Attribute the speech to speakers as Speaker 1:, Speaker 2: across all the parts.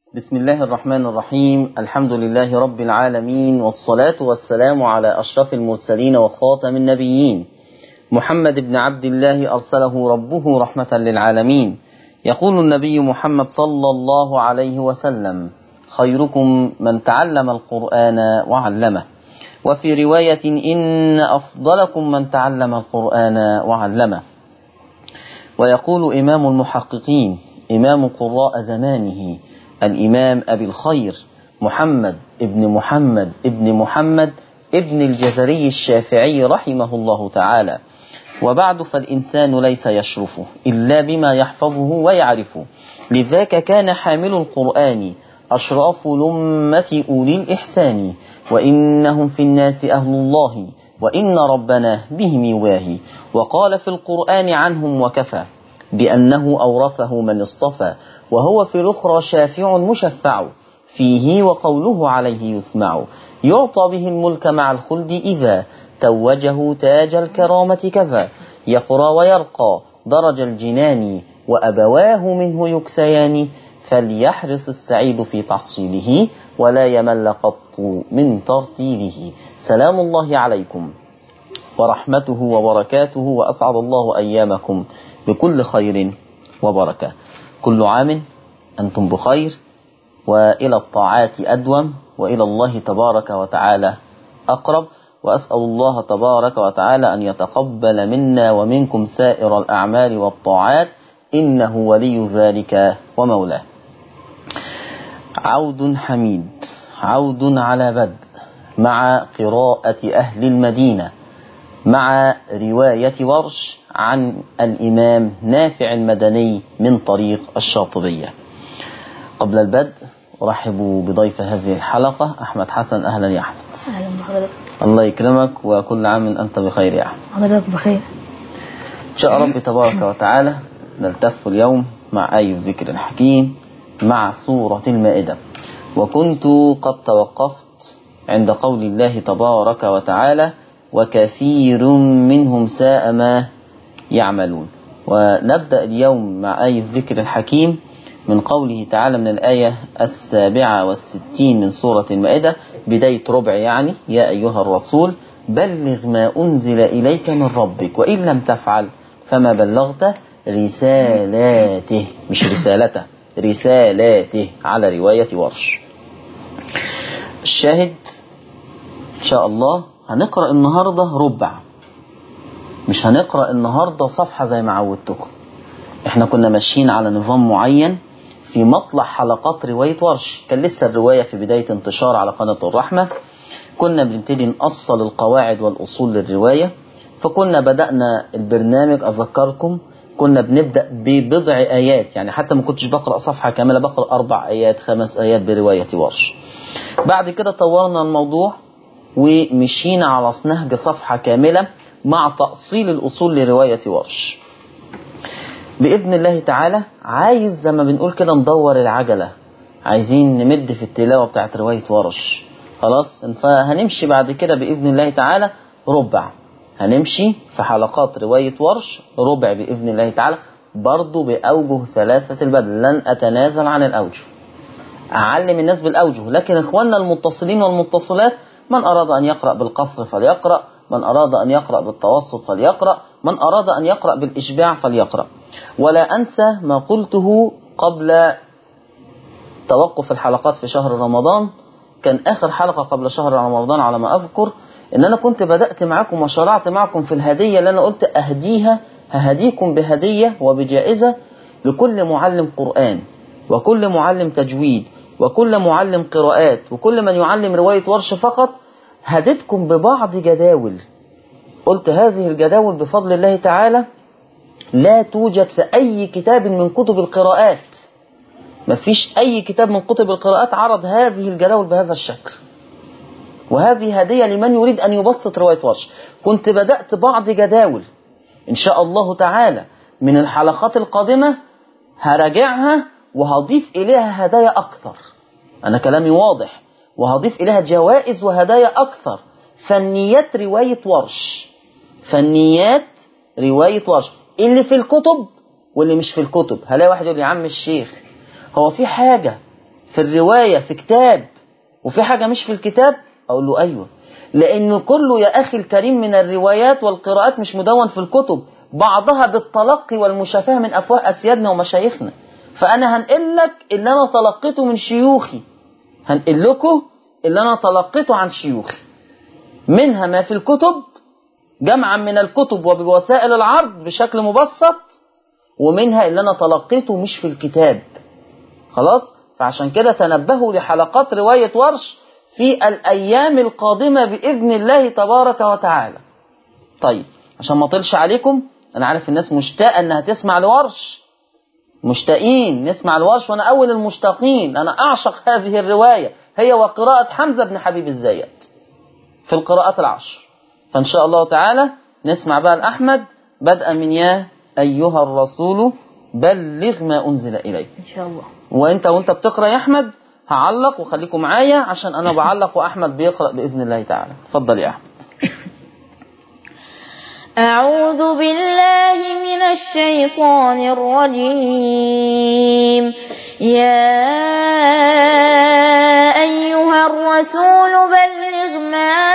Speaker 1: بسم الله الرحمن الرحيم الحمد لله رب العالمين والصلاة والسلام على أشرف المرسلين وخاتم النبيين محمد بن عبد الله أرسله ربه رحمة للعالمين يقول النبي محمد صلى الله عليه وسلم خيركم من تعلم القرآن وعلمه وفي رواية إن أفضلكم من تعلم القرآن وعلمه ويقول إمام المحققين إمام قراء زمانه الإمام أبي الخير محمد ابن محمد ابن محمد ابن الجزري الشافعي رحمه الله تعالى وبعد فالإنسان ليس يشرفه إلا بما يحفظه ويعرفه لذاك كان حامل القرآن أشراف لمة أولي الإحسان وإنهم في الناس أهل الله وإن ربنا بهم يواهي وقال في القرآن عنهم وكفى بأنه أورثه من اصطفى وهو في الأخرى شافع مشفع فيه وقوله عليه يسمع يعطى به الملك مع الخلد إذا توجه تاج الكرامة كذا يقرى ويرقى درج الجنان وأبواه منه يكسيان فليحرص السعيد في تحصيله ولا يمل قط من ترتيله سلام الله عليكم ورحمته وبركاته وأسعد الله أيامكم بكل خير وبركة كل عام أنتم بخير وإلى الطاعات أدوم وإلى الله تبارك وتعالى أقرب وأسأل الله تبارك وتعالى أن يتقبل منا ومنكم سائر الأعمال والطاعات إنه ولي ذلك ومولاه عود حميد عود على بدء مع قراءة أهل المدينة مع رواية ورش عن الإمام نافع المدني من طريق الشاطبية قبل البدء أرحب بضيف هذه الحلقة أحمد حسن أهلا يا أحمد
Speaker 2: اهلا بحضرتك
Speaker 1: الله يكرمك وكل عام أنت بخير يا أحمد
Speaker 2: حضرتك بخير
Speaker 1: إن شاء رب تبارك وتعالى نلتف اليوم مع آية الذكر الحكيم مع سورة المائدة وكنت قد توقفت عند قول الله تبارك وتعالى وكثير منهم ساء ما يعملون ونبدأ اليوم مع آية الذكر الحكيم من قوله تعالى من الآية السابعة والستين من سورة المائدة بداية ربع يعني يا أيها الرسول بلغ ما أنزل إليك من ربك وإن لم تفعل فما بلغت رسالاته مش رسالته رسالاته على رواية ورش الشاهد إن شاء الله هنقرأ النهاردة ربع مش هنقرأ النهاردة صفحة زي ما عودتكم احنا كنا ماشيين على نظام معين في مطلع حلقات رواية ورش كان لسه الرواية في بداية انتشار على قناة الرحمة كنا بنبتدي نأصل القواعد والأصول للرواية فكنا بدأنا البرنامج أذكركم كنا بنبدأ ببضع آيات يعني حتى ما كنتش بقرأ صفحة كاملة بقرأ أربع آيات خمس آيات برواية ورش بعد كده طورنا الموضوع ومشينا على نهج صفحة كاملة مع تأصيل الأصول لرواية ورش بإذن الله تعالى عايز زي ما بنقول كده ندور العجلة عايزين نمد في التلاوة بتاعت رواية ورش خلاص فهنمشي بعد كده بإذن الله تعالى ربع هنمشي في حلقات رواية ورش ربع بإذن الله تعالى برضو بأوجه ثلاثة البدل لن أتنازل عن الأوجه أعلم الناس بالأوجه لكن إخواننا المتصلين والمتصلات من أراد أن يقرأ بالقصر فليقرأ من أراد أن يقرأ بالتوسط فليقرأ من أراد أن يقرأ بالإشباع فليقرأ ولا أنسى ما قلته قبل توقف الحلقات في شهر رمضان كان آخر حلقة قبل شهر رمضان على ما أذكر إن أنا كنت بدأت معكم وشرعت معكم في الهدية اللي أنا قلت أهديها ههديكم بهدية وبجائزة لكل معلم قرآن وكل معلم تجويد وكل معلم قراءات وكل من يعلم رواية ورش فقط هددكم ببعض جداول قلت هذه الجداول بفضل الله تعالى لا توجد في أي كتاب من كتب القراءات مفيش أي كتاب من كتب القراءات عرض هذه الجداول بهذا الشكل وهذه هدية لمن يريد أن يبسط رواية ورش كنت بدأت بعض جداول إن شاء الله تعالى من الحلقات القادمة هراجعها وهضيف إليها هدايا أكثر أنا كلامي واضح وهضيف إليها جوائز وهدايا أكثر فنيات رواية ورش فنيات رواية ورش اللي في الكتب واللي مش في الكتب هلاقي واحد يقول لي يا عم الشيخ هو في حاجة في الرواية في كتاب وفي حاجة مش في الكتاب أقول له أيوة لأن كله يا أخي الكريم من الروايات والقراءات مش مدون في الكتب بعضها بالتلقي والمشافهة من أفواه أسيادنا ومشايخنا فأنا هنقل لك اللي أنا تلقيته من شيوخي هنقل لكم اللي أنا تلقيته عن شيوخي منها ما في الكتب جمعا من الكتب وبوسائل العرض بشكل مبسط ومنها اللي أنا تلقيته مش في الكتاب خلاص فعشان كده تنبهوا لحلقات رواية ورش في الأيام القادمة بإذن الله تبارك وتعالى طيب عشان ما اطلش عليكم أنا عارف الناس مشتاقة أنها تسمع لورش مشتاقين نسمع الورش وأنا أول المشتاقين أنا أعشق هذه الرواية هي وقراءة حمزة بن حبيب الزيات في القراءات العشر فإن شاء الله تعالى نسمع بقى الأحمد بدءا من يا أيها الرسول بلغ ما أنزل إليك
Speaker 2: إن شاء الله
Speaker 1: وانت وانت بتقرا يا احمد هعلق وخليكم معايا عشان انا بعلق واحمد بيقرا باذن الله تعالى اتفضل يا احمد
Speaker 2: أعوذ بالله من الشيطان الرجيم يا أيها الرسول بلغ ما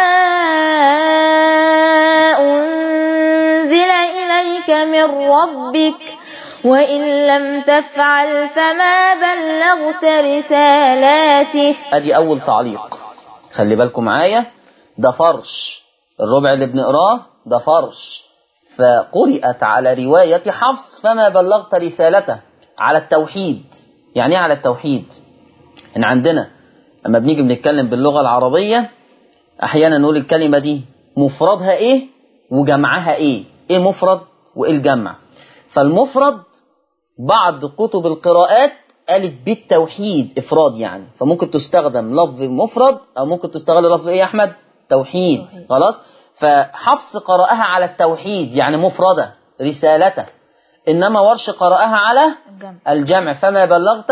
Speaker 2: أنزل إليك من ربك وإن لم تفعل فما بلغت رسالاته
Speaker 1: ادي اول تعليق خلي بالكم معايا ده فرش الربع اللي بنقراه ده فرش فقرئت على رواية حفص فما بلغت رسالته على التوحيد يعني ايه على التوحيد ان عندنا لما بنيجي بنتكلم باللغة العربية احيانا نقول الكلمة دي مفردها ايه وجمعها ايه ايه مفرد وايه الجمع فالمفرد بعض كتب القراءات قالت بالتوحيد افراد يعني فممكن تستخدم لفظ مفرد او ممكن تستغل لفظ ايه يا احمد توحيد
Speaker 2: توحيد.
Speaker 1: خلاص فحفص قرأها على التوحيد يعني مفردة رسالته انما ورش قرأها على
Speaker 2: الجمع
Speaker 1: الجمع فما بلغت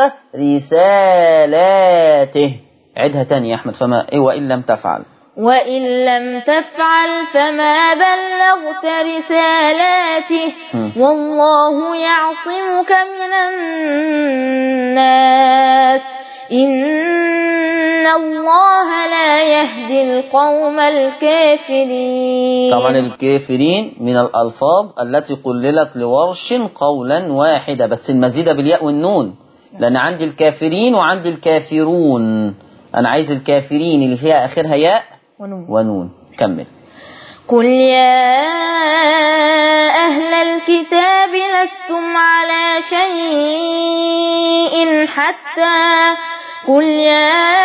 Speaker 1: رسالاته عدها تاني يا احمد فما ايه وان لم تفعل
Speaker 2: وإن لم تفعل فما بلغت رسالاته
Speaker 1: مم.
Speaker 2: والله يعصمك من الناس إن الله لا يهدي القوم الكافرين
Speaker 1: طبعا الكافرين من الألفاظ التي قللت لورش قولا واحدا بس المزيدة بالياء والنون لأن عندي الكافرين وعندي الكافرون أنا عايز الكافرين اللي فيها آخرها ياء
Speaker 2: ونون.
Speaker 1: ونون كمل
Speaker 2: قل يا أهل الكتاب لستم على شيء حتى قل يا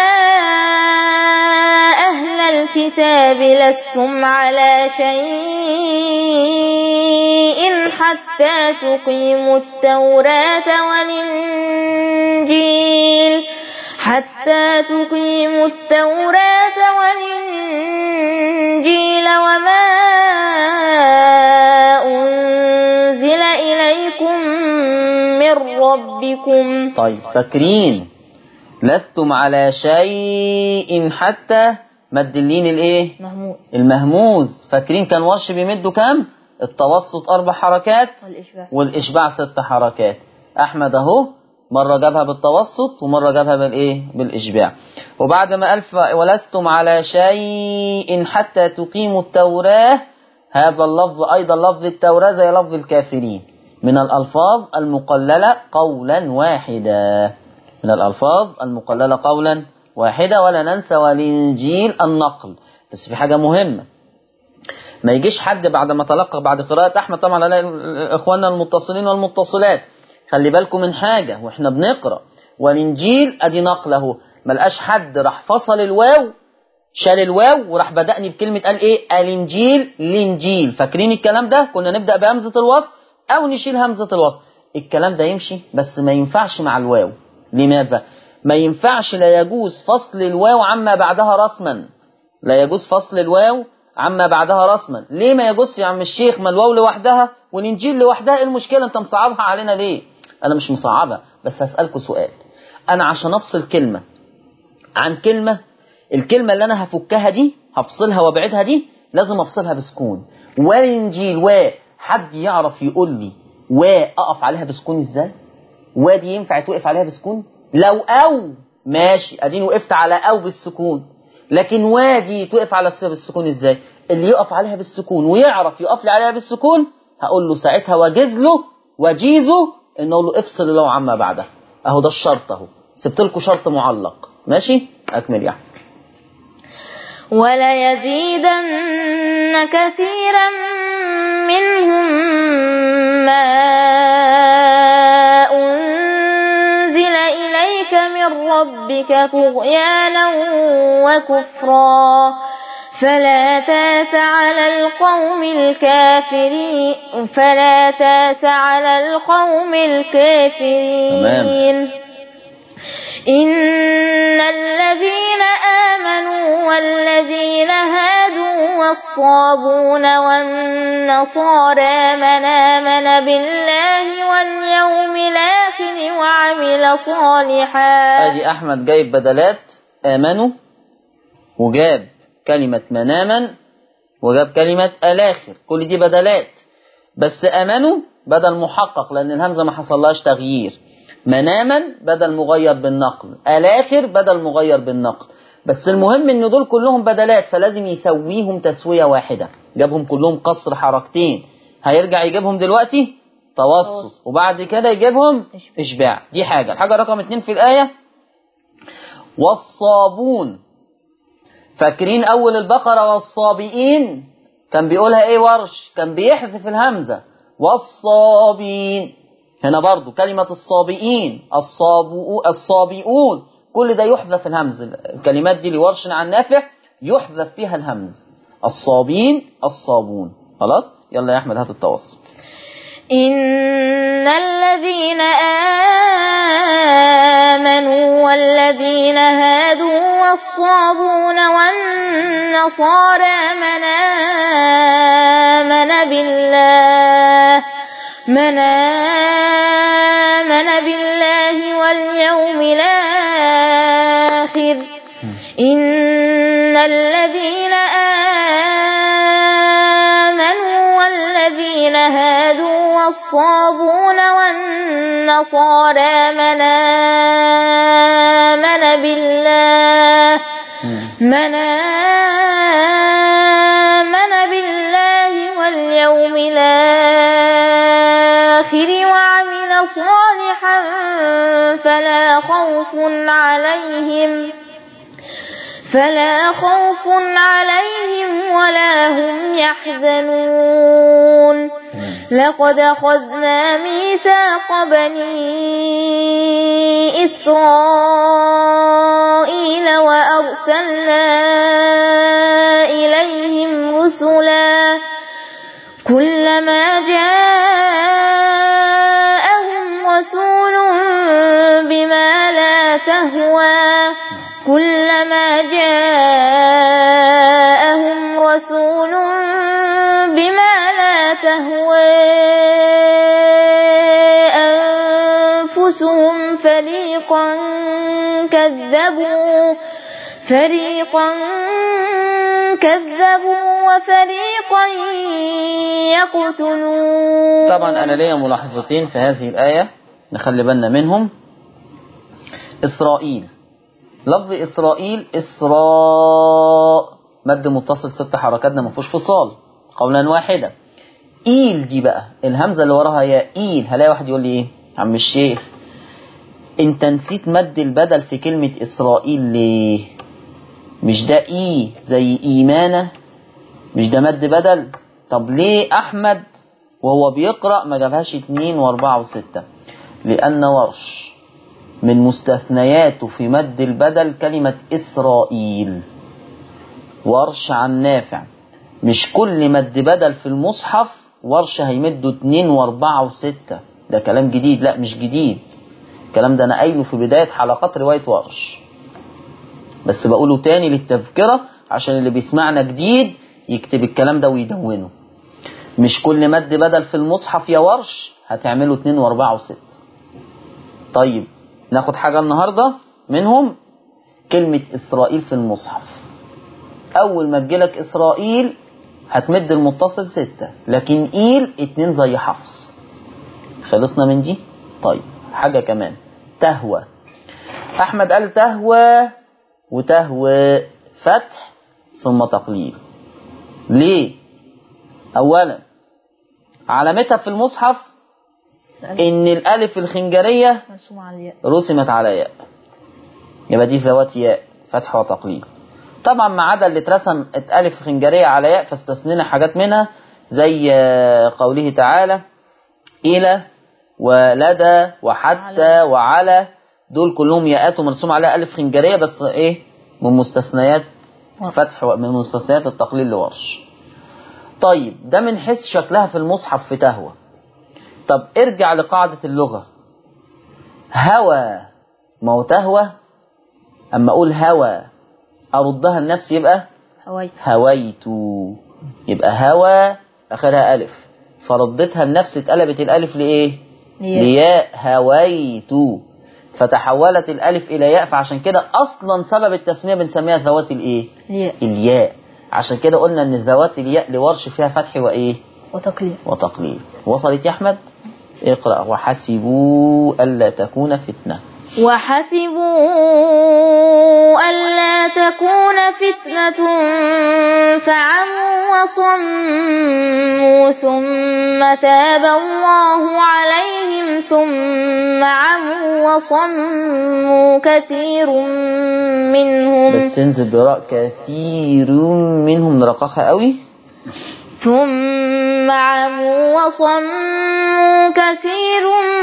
Speaker 2: أهل الكتاب لستم على شيء حتى تقيموا التوراة والإنجيل حتى تقيموا التوراة والإنجيل وما أنزل إليكم من ربكم
Speaker 1: طيب فاكرين لستم على شيء حتى مدلين الايه
Speaker 2: مهموس
Speaker 1: المهموز فاكرين كان ورش بيمدوا كام التوسط اربع حركات
Speaker 2: والإشباع
Speaker 1: والإشباع ست حركات أحمد أهو مرة جابها بالتوسط ومرة جابها بالإيه بالإشباع وبعد ما ألف ولستم على شيء حتى تقيموا التوراة هذا اللفظ أيضا لفظ التوراة زي لفظ الكافرين من الألفاظ المقللة قولا واحدا من الألفاظ المقللة قولا واحدا ولا ننسى والإنجيل النقل بس في حاجة مهمة ما يجيش حد بعد ما تلقى بعد قراءة أحمد طبعا الاقي إخواننا المتصلين والمتصلات خلي بالكم من حاجة وإحنا بنقرأ والإنجيل أدي نقله ما لقاش حد راح فصل الواو شال الواو وراح بدأني بكلمة قال إيه الإنجيل الإنجيل فاكرين الكلام ده كنا نبدأ بهمزة الوصل أو نشيل همزة الوصل الكلام ده يمشي بس ما ينفعش مع الواو لماذا؟ ما ينفعش لا يجوز فصل الواو عما بعدها رسما لا يجوز فصل الواو عما بعدها رسما ليه ما يجوز يا عم الشيخ ما الواو لوحدها والانجيل لوحدها ايه المشكله انت مصعبها علينا ليه انا مش مصعبها بس هسالكوا سؤال انا عشان افصل كلمه عن كلمه الكلمه اللي انا هفكها دي هفصلها وابعدها دي لازم افصلها بسكون والانجيل و حد يعرف يقول لي و اقف عليها بسكون ازاي وادي ينفع توقف عليها بسكون لو او ماشي اديني وقفت على او بالسكون لكن وادي توقف على الصيغه بالسكون ازاي اللي يقف عليها بالسكون ويعرف يقف لي عليها بالسكون هقول له ساعتها واجز له واجيزه ان اقول له افصل له عما بعدها اهو ده الشرط اهو سبت لكم شرط معلق ماشي اكمل يا احمد
Speaker 2: وليزيدن كثيرا منهم ما أنزل إليك من ربك طغيانا وكفرا فلا تاس على القوم الكافرين فلا تاس على القوم الكافرين إن الذين آمنوا والذين هادوا والصابون والنصارى من آمن بالله واليوم الآخر وعمل صالحا
Speaker 1: ادي احمد جايب بدلات امنوا وجاب كلمة مناما وجاب كلمة الاخر كل دي بدلات بس امنوا بدل محقق لان الهمزة ما حصلهاش تغيير مناما بدل مغير بالنقل الاخر بدل مغير بالنقل بس المهم ان دول كلهم بدلات فلازم يسويهم تسوية واحدة جابهم كلهم قصر حركتين هيرجع يجيبهم دلوقتي توسط وبعد كده يجيبهم اشباع دي حاجة الحاجة رقم اتنين في الآية والصابون فاكرين أول البقرة والصابئين كان بيقولها ايه ورش كان بيحذف الهمزة والصابين هنا برضو كلمة الصابئين الصابئو الصابئون كل ده يحذف الهمز الكلمات دي لورش عن نافع يحذف فيها الهمز الصابين الصابون خلاص يلا يا أحمد هات التوسط
Speaker 2: إن الذين آمنوا والذين هادوا والصابون والنصارى من آمن بالله من آمن بالله واليوم الآخر إن الذين آمنوا والذين هادوا والصابون والنصارى من آمن بالله من آمن بالله واليوم الآخر وعمل صالحا فلا خوف عليهم فلا خوف عليهم ولا هم يحزنون لقد أخذنا ميثاق بني إسرائيل وأرسلنا إليهم رسلا كلما جاءهم رسول بما لا تهوى كلما جاءهم رسول بما لا تهوى أنفسهم فريقا كذبوا فريقا كذبوا وفريقا يقتلون
Speaker 1: طبعا أنا ليا ملاحظتين في هذه الآية نخلي بالنا منهم إسرائيل لفظ إسرائيل إسراء مد متصل ست حركات ده ما فيهوش فصال قولا واحدا إيل دي بقى الهمزة اللي وراها يا إيل هلاقي واحد يقول لي إيه عم الشيخ أنت نسيت مد البدل في كلمة إسرائيل ليه مش ده إي زي إيمانة مش ده مد بدل طب ليه أحمد وهو بيقرأ ما جابهاش اتنين واربعة وستة لأن ورش من مستثنياته في مد البدل كلمة إسرائيل ورش عن نافع مش كل مد بدل في المصحف ورش هيمدوا اتنين واربعة وستة ده كلام جديد لا مش جديد الكلام ده انا قايله في بداية حلقات رواية ورش بس بقوله تاني للتذكرة عشان اللي بيسمعنا جديد يكتب الكلام ده ويدونه مش كل مد بدل في المصحف يا ورش هتعمله اتنين واربعة وستة طيب ناخد حاجة النهاردة منهم كلمة إسرائيل في المصحف أول ما تجيلك إسرائيل هتمد المتصل ستة لكن إيل اتنين زي حفص خلصنا من دي طيب حاجة كمان تهوى أحمد قال تهوى وتهوى فتح ثم تقليل ليه أولا علامتها في المصحف إن الألف الخنجرية
Speaker 2: مرسوم على الياء
Speaker 1: رسمت على ياء يبقى دي ذوات ياء فتح وتقليل طبعا ما عدا اللي اترسم ألف خنجرية على ياء فاستثنينا حاجات منها زي آه، قوله تعالى إلى ولدى وحتى وعلى دول كلهم ياءات ومرسوم عليها ألف خنجرية بس إيه من مستثنيات فتح و- من مستثنيات التقليل لورش طيب ده من حيث شكلها في المصحف في تهوى طب ارجع لقاعدة اللغة هوى ما هو تهوى أما أقول هوى أردها لنفسي يبقى
Speaker 2: هويت
Speaker 1: هويت يبقى هوى آخرها ألف فردتها لنفسي اتقلبت الألف لإيه؟
Speaker 2: ياء.
Speaker 1: لياء هويت فتحولت الألف إلى ياء فعشان كده أصلا سبب التسمية بنسميها ذوات الإيه؟
Speaker 2: الياء
Speaker 1: الياء عشان كده قلنا إن ذوات الياء لورش فيها فتح وإيه؟
Speaker 2: وتقليل
Speaker 1: وتقليل وصلت يا أحمد؟ اقرأ وحسبوا ألا تكون فتنة
Speaker 2: وحسبوا ألا تكون فتنة فعموا وصموا ثم تاب الله عليهم ثم عموا وصموا كثير منهم
Speaker 1: بس انزل براء كثير منهم نرققها قوي
Speaker 2: ثم عموا وصموا كثير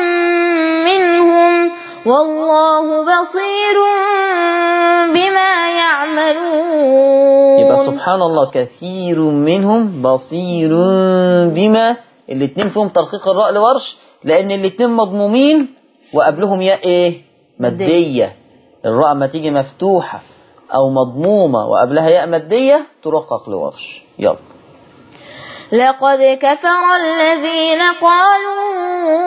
Speaker 2: منهم والله بصير بما يعملون
Speaker 1: يبقى سبحان الله كثير منهم بصير بما الاتنين فيهم ترقيق الراء لورش لان الاتنين مضمومين وقبلهم ياء ايه مادية الراء ما تيجي مفتوحة او مضمومة وقبلها ياء مادية ترقق لورش يلا
Speaker 2: لقد كفر الذين قالوا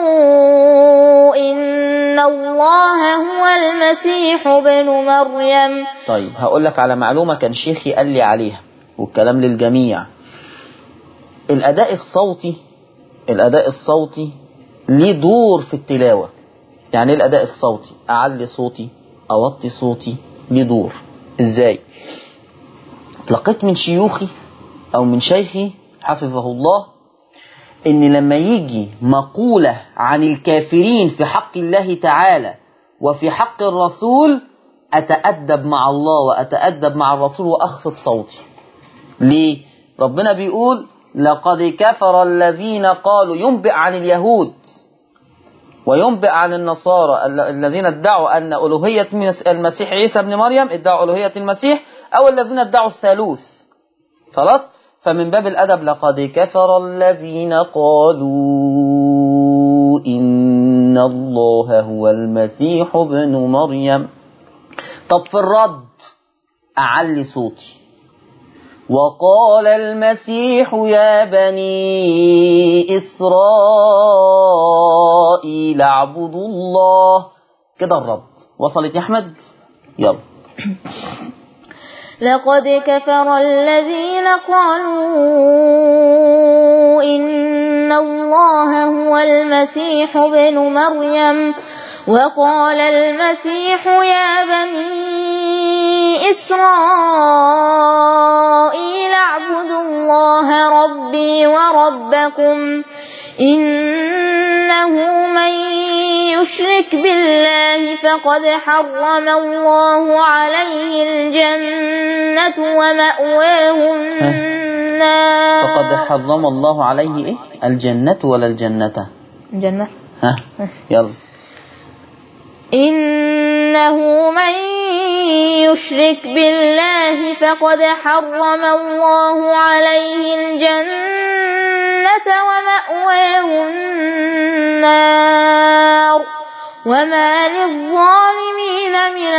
Speaker 2: إن الله هو المسيح ابن مريم
Speaker 1: طيب هقول لك على معلومة كان شيخي قال لي عليها والكلام للجميع الأداء الصوتي الأداء الصوتي ليه دور في التلاوة يعني ايه الأداء الصوتي أعلي صوتي أوطي صوتي ليه دور إزاي لقيت من شيوخي أو من شيخي حفظه الله إن لما يجي مقولة عن الكافرين في حق الله تعالى وفي حق الرسول أتأدب مع الله وأتأدب مع الرسول وأخفض صوتي ليه؟ ربنا بيقول لقد كفر الذين قالوا ينبئ عن اليهود وينبئ عن النصارى ال- الذين ادعوا أن ألوهية مس- المسيح عيسى ابن مريم ادعوا ألوهية المسيح أو الذين ادعوا الثالوث خلاص فمن باب الأدب لقد كفر الذين قالوا إن الله هو المسيح ابن مريم طب في الرد أعلي صوتي وقال المسيح يا بني إسرائيل اعبدوا الله كده الرد وصلت يا أحمد يلا
Speaker 2: لقد كفر الذين قالوا إن الله هو المسيح ابن مريم وقال المسيح يا بني إسرائيل اعبدوا الله ربي وربكم إنه من يشرك بالله فقد حرم الله عليه الجنة ومأواه النار
Speaker 1: فقد حرم الله عليه إيه الجنة ولا الجنة
Speaker 2: الجنة
Speaker 1: ها يلا
Speaker 2: إنه من يشرك بالله فقد حرم الله عليه الجنة ومأواه النار وما للظالمين من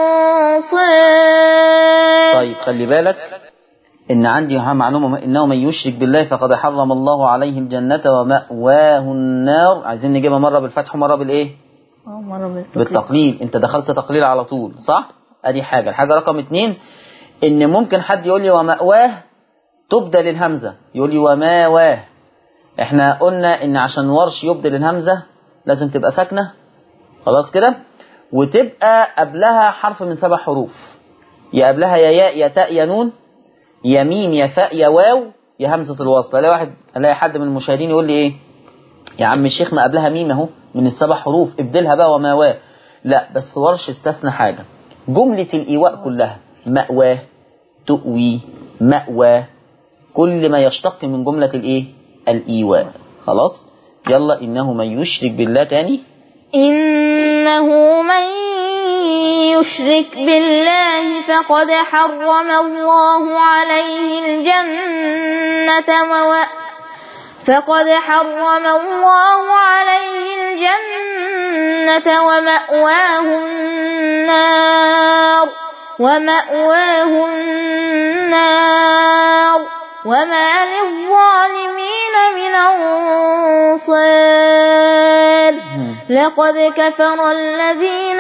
Speaker 2: أنصار
Speaker 1: طيب خلي بالك إن عندي ها معلومة إنه من يشرك بالله فقد حرم الله عليه الجنة ومأواه النار عايزين نجيبها مرة بالفتح ومرة بالإيه
Speaker 2: آه، مرة بالتقليد.
Speaker 1: بالتقليل انت دخلت تقليل على طول صح ادي حاجة الحاجة رقم اتنين ان ممكن حد يقول لي ومأواه تبدل الهمزة يقول لي وماواه احنا قلنا ان عشان ورش يبدل الهمزة لازم تبقى ساكنة خلاص كده وتبقى قبلها حرف من سبع حروف يا قبلها يا ياء يا تاء يا نون يا ميم يا فاء يا واو يا همزة الوصل الاقي واحد الاقي حد من المشاهدين يقول لي ايه يا عم الشيخ ما قبلها ميم اهو من السبع حروف ابدلها بقى وما واه لا بس ورش استثنى حاجة جملة الإيواء كلها مأواه تؤوي مأوى كل ما يشتق من جملة الإيه الإيواء خلاص يلا إنه من يشرك بالله تاني
Speaker 2: إنه من يشرك بالله فقد حرم الله عليه الجنة ووأ فقد حرم الله عليه الجنة ومأواه النار ومأواه النار وما للظالمين من أنصار لقد كفر الذين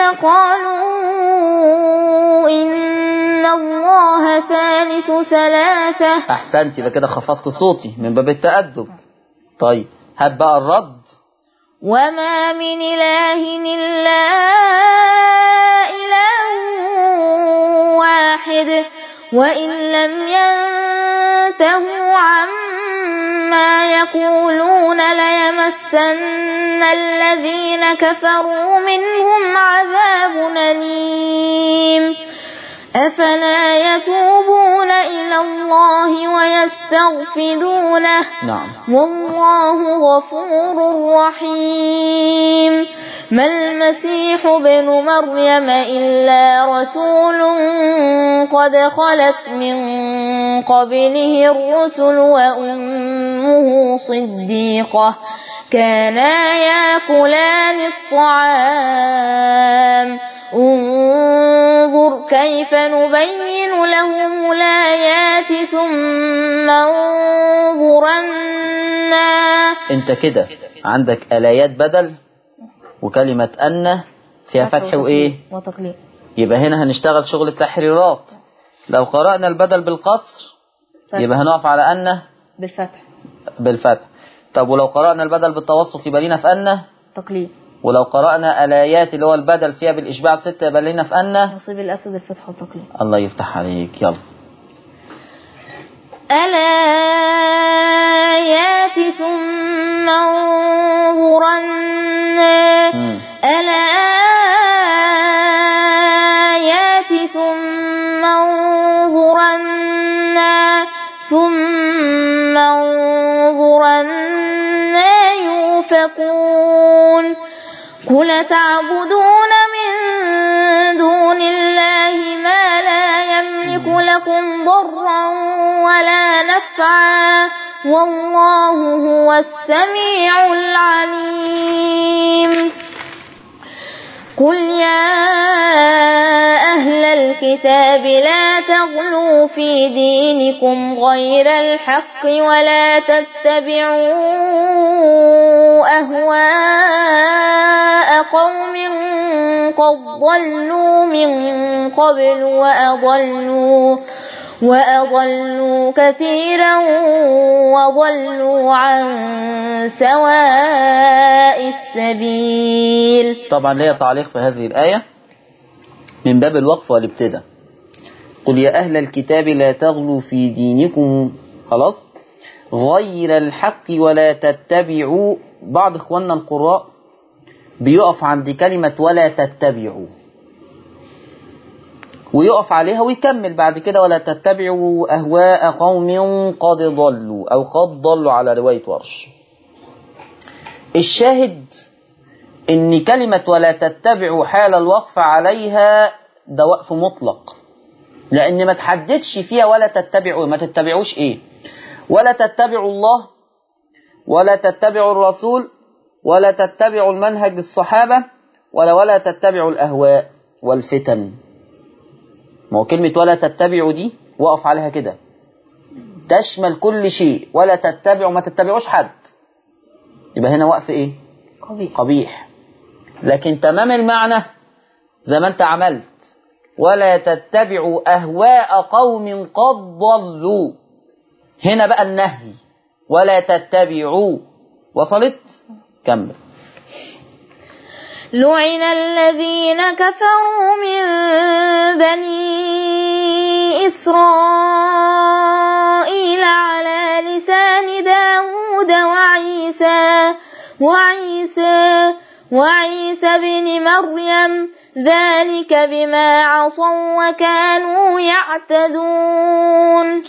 Speaker 2: قالوا إن الله ثالث ثلاثة
Speaker 1: أحسنت يبقى كده خفضت صوتي من باب التأدب طيب هات بقى الرد
Speaker 2: وما من إله إلا إله واحد وإن لم ينتهوا عما يقولون ليمسن الذين كفروا منهم عذاب أليم أفلا يتوبون إلى الله ويستغفرونه
Speaker 1: نعم
Speaker 2: والله غفور رحيم ما المسيح ابن مريم إلا رسول قد خلت من قبله الرسل وأمه صديقة كانا ياكلان الطعام انظر كيف نبين لهم الآيات ثم انظرنا
Speaker 1: انت كده عندك آلايات بدل وكلمة أن فيها فتح وإيه
Speaker 2: وتقليل
Speaker 1: يبقى هنا هنشتغل شغل التحريرات لو قرأنا البدل بالقصر يبقى هنقف على أن
Speaker 2: بالفتح
Speaker 1: بالفتح طب ولو قرأنا البدل بالتوسط يبقى لينا في أن
Speaker 2: تقليل
Speaker 1: ولو قرأنا الآيات اللي هو البدل فيها بالإشباع ستة يبقى لينا في أن
Speaker 2: نصيب الأسد الفتح والتقليل
Speaker 1: الله يفتح عليك يلا
Speaker 2: الآيات ثم انظرن
Speaker 1: مم.
Speaker 2: الآيات ثم انظرن ثم انظرن يوفقون قل تعبدون من دون الله ما لا يملك لكم ضرا ولا نفعا والله هو السميع العليم قل يا أهل الكتاب لا تغلوا في دينكم غير الحق ولا تتبعوا أهواء قوم قد ضلوا من قبل وأضلوا وأضلوا كثيرا وضلوا عن سواء السبيل
Speaker 1: طبعا ليا تعليق في هذه الآية من باب الوقف والابتداء قل يا أهل الكتاب لا تغلوا في دينكم خلاص غير الحق ولا تتبعوا بعض إخواننا القراء بيقف عند كلمة ولا تتبعوا ويقف عليها ويكمل بعد كده ولا تتبعوا أهواء قوم قد ضلوا أو قد ضلوا على رواية ورش الشاهد ان كلمة ولا تتبعوا حال الوقف عليها ده وقف مطلق لان ما تحددش فيها ولا تتبعوا ما تتبعوش ايه ولا تتبعوا الله ولا تتبعوا الرسول ولا تتبعوا المنهج الصحابة ولا ولا تتبعوا الأهواء والفتن ما هو كلمة ولا تتبعوا دي وقف عليها كده تشمل كل شيء ولا تتبعوا ما تتبعوش حد يبقى هنا وقف ايه
Speaker 2: قبيح
Speaker 1: قبيح لكن تمام المعنى زي ما انت عملت ولا تتبعوا أهواء قوم قد ضلوا هنا بقى النهي ولا تتبعوا وصلت كمل
Speaker 2: لعن الذين كفروا من بني إسرائيل على لسان داود وعيسى وعيسى وعيسى بن مريم ذلك بما عصوا وكانوا يعتدون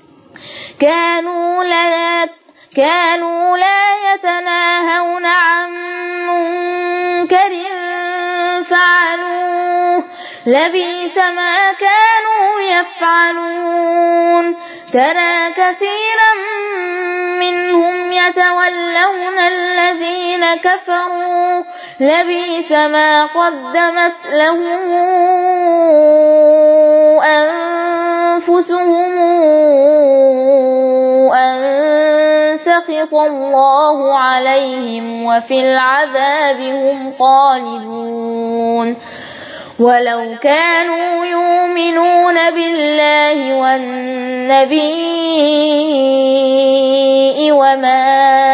Speaker 2: كانوا لا كانوا لا يتناهون عن منكر فعلوه لبيس ما كانوا يفعلون ترى كثيرا منهم يتولون الذين كفروا لبيس ما قدمت لهم أنفسهم أن سخط الله عليهم وفي العذاب هم خالدون ولو كانوا يؤمنون بالله والنبي وما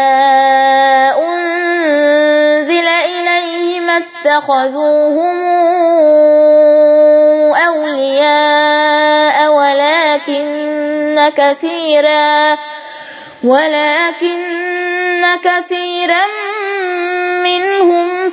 Speaker 2: أنزل إليه ما اتخذوهم أولياء ولكن كثيرا ولكن كثيرا منهم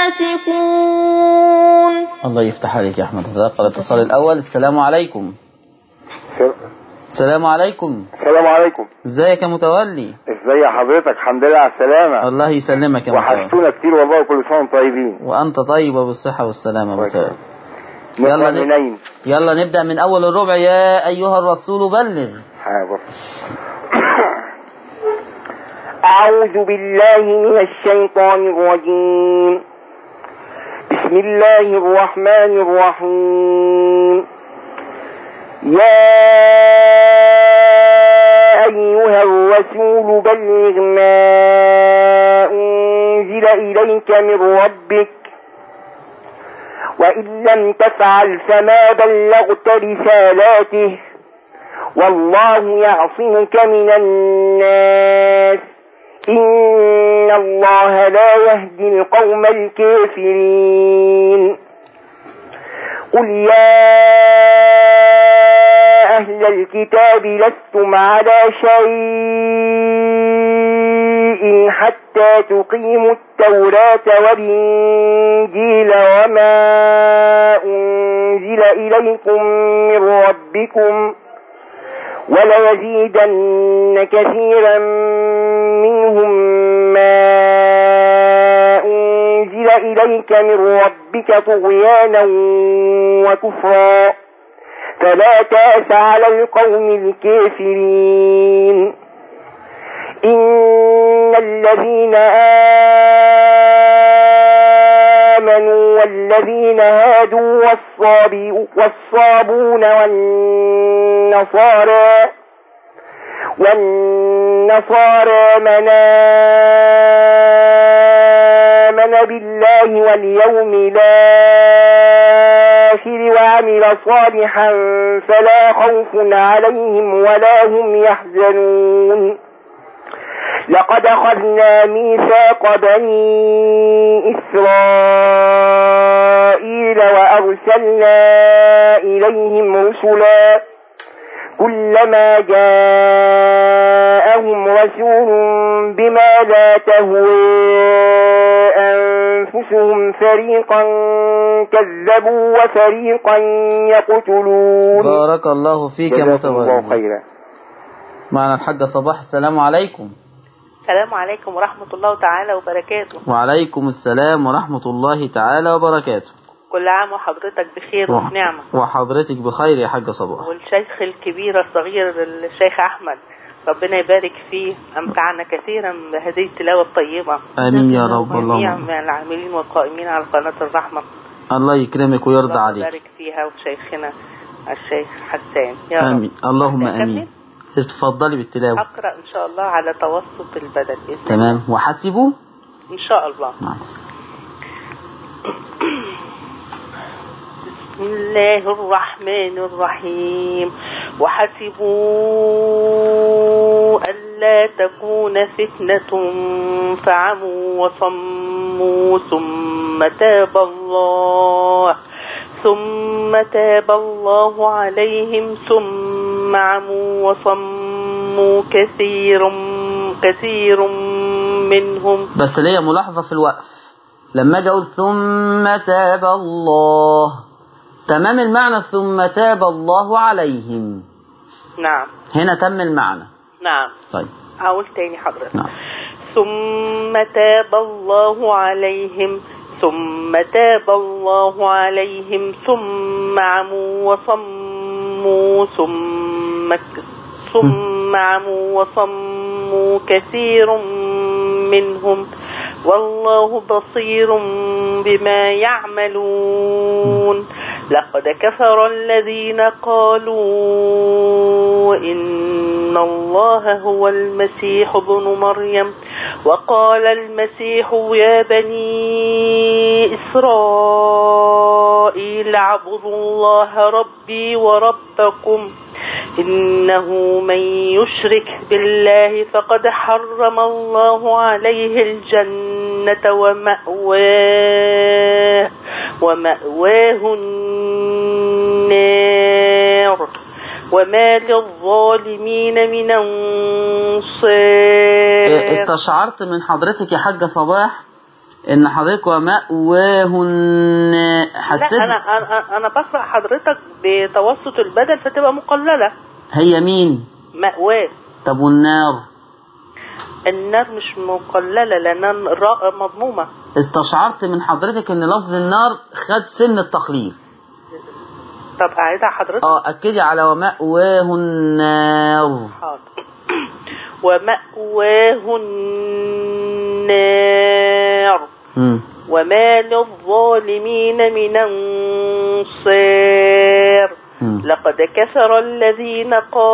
Speaker 2: فاسقون
Speaker 1: الله يفتح عليك يا أحمد تلقى الاتصال الأول السلام عليكم السلام عليكم
Speaker 3: السلام عليكم
Speaker 1: ازيك يا متولي
Speaker 3: ازي حضرتك الحمد لله على السلامة
Speaker 1: الله يسلمك يا متولي
Speaker 3: وحشتونا كتير والله وكل سنة وانتم طيبين
Speaker 1: وأنت طيب وبالصحة والسلامة يا متولي
Speaker 3: نقرأ
Speaker 1: يلا نب-
Speaker 3: منين
Speaker 1: يلا نبدأ من أول الربع يا أيها الرسول بلغ
Speaker 3: حاضر أعوذ بالله من الشيطان الرجيم بسم الله الرحمن الرحيم يا أيها الرسول بلغ ما أنزل إليك من ربك وإن لم تفعل فما بلغت رسالاته والله يعصمك من الناس إن الله لا يهدي القوم الكافرين قل يا أهل الكتاب لستم على شيء حتى تقيموا التوراة والإنجيل وما أنزل إليكم من ربكم وليزيدن كثيرا منهم ما أنزل إليك من ربك طغيانا وكفرا فلا تأس على القوم الكافرين إن الذين آمنوا والذين هادوا والصابي- والصابون والنصارى والنصارى من آمن بالله واليوم الآخر وعمل صالحا فلا خوف عليهم ولا هم يحزنون لقد أخذنا ميثاق بني إسرائيل وأرسلنا إليهم رسلا كلما جاءهم رسول بما لا تهوي أنفسهم فريقا كذبوا وفريقا يقتلون
Speaker 1: بارك الله فيك يا
Speaker 3: جزاكم الله
Speaker 1: متولي
Speaker 3: خيرا
Speaker 1: معنا الحاجة صباح السلام عليكم
Speaker 4: السلام عليكم ورحمة الله تعالى وبركاته
Speaker 1: وعليكم السلام ورحمة الله تعالى وبركاته
Speaker 4: كل عام وحضرتك بخير وفي نعمة
Speaker 1: وحضرتك بخير يا حاجة صباح
Speaker 4: والشيخ الكبير الصغير الشيخ أحمد ربنا يبارك فيه أمتعنا كثيرا بهذه التلاوة الطيبة
Speaker 1: آمين يا رب
Speaker 4: جميع
Speaker 1: اللهم
Speaker 4: من العاملين والقائمين على قناة الرحمة
Speaker 1: الله يكرمك ويرضى
Speaker 4: الله
Speaker 1: عليك
Speaker 4: يبارك فيها وشيخنا الشيخ حسان يا رب
Speaker 1: آمين اللهم
Speaker 4: أكمل؟
Speaker 1: آمين تفضلي بالتلاوة
Speaker 4: أقرأ إن شاء الله على توسط البدن بإذن الله
Speaker 1: تمام وحسبوا
Speaker 4: إن شاء الله
Speaker 1: نعم
Speaker 4: بسم الله الرحمن الرحيم وحسبوا ألا ألا تكون فتنة فعموا وصموا ثم تاب الله ثم تاب الله عليهم ثم عموا وصموا كثير كثير منهم
Speaker 1: بس ليا ملاحظة في الوقف لما اجي اقول ثم تاب الله تمام المعنى ثم تاب الله عليهم
Speaker 4: نعم
Speaker 1: هنا تم المعنى
Speaker 4: نعم
Speaker 1: طيب
Speaker 4: أقول تاني حضرتك
Speaker 1: نعم
Speaker 4: ثم تاب الله عليهم ثم تاب الله عليهم ثم عموا وصموا ثم ثم عموا وصموا كثير منهم والله بصير بما يعملون لقد كفر الذين قالوا إن الله هو المسيح ابن مريم وقال المسيح يا بني إسرائيل اعبدوا الله ربي وربكم إنه من يشرك بالله فقد حرم الله عليه الجنة ومأواه ومأواه النار وما للظالمين من أنصار
Speaker 1: استشعرت من حضرتك يا حاجة صباح ان حضرتك ومأواهن حسيت
Speaker 4: لا أنا, أنا, أنا بقرأ حضرتك بتوسط البدل فتبقى مقللة
Speaker 1: هي مين
Speaker 4: مأواه
Speaker 1: طب والنار
Speaker 4: النار مش مقللة لأنها الراء مضمومة
Speaker 1: استشعرت من حضرتك ان لفظ النار خد سن التقليل
Speaker 4: طب أعيدها حضرتك
Speaker 1: اه اكدي على ومأواه النار
Speaker 4: حاضر ومأواه النار
Speaker 1: مم.
Speaker 4: وما للظالمين من أنصار
Speaker 1: مم.
Speaker 4: لقد كفر الذين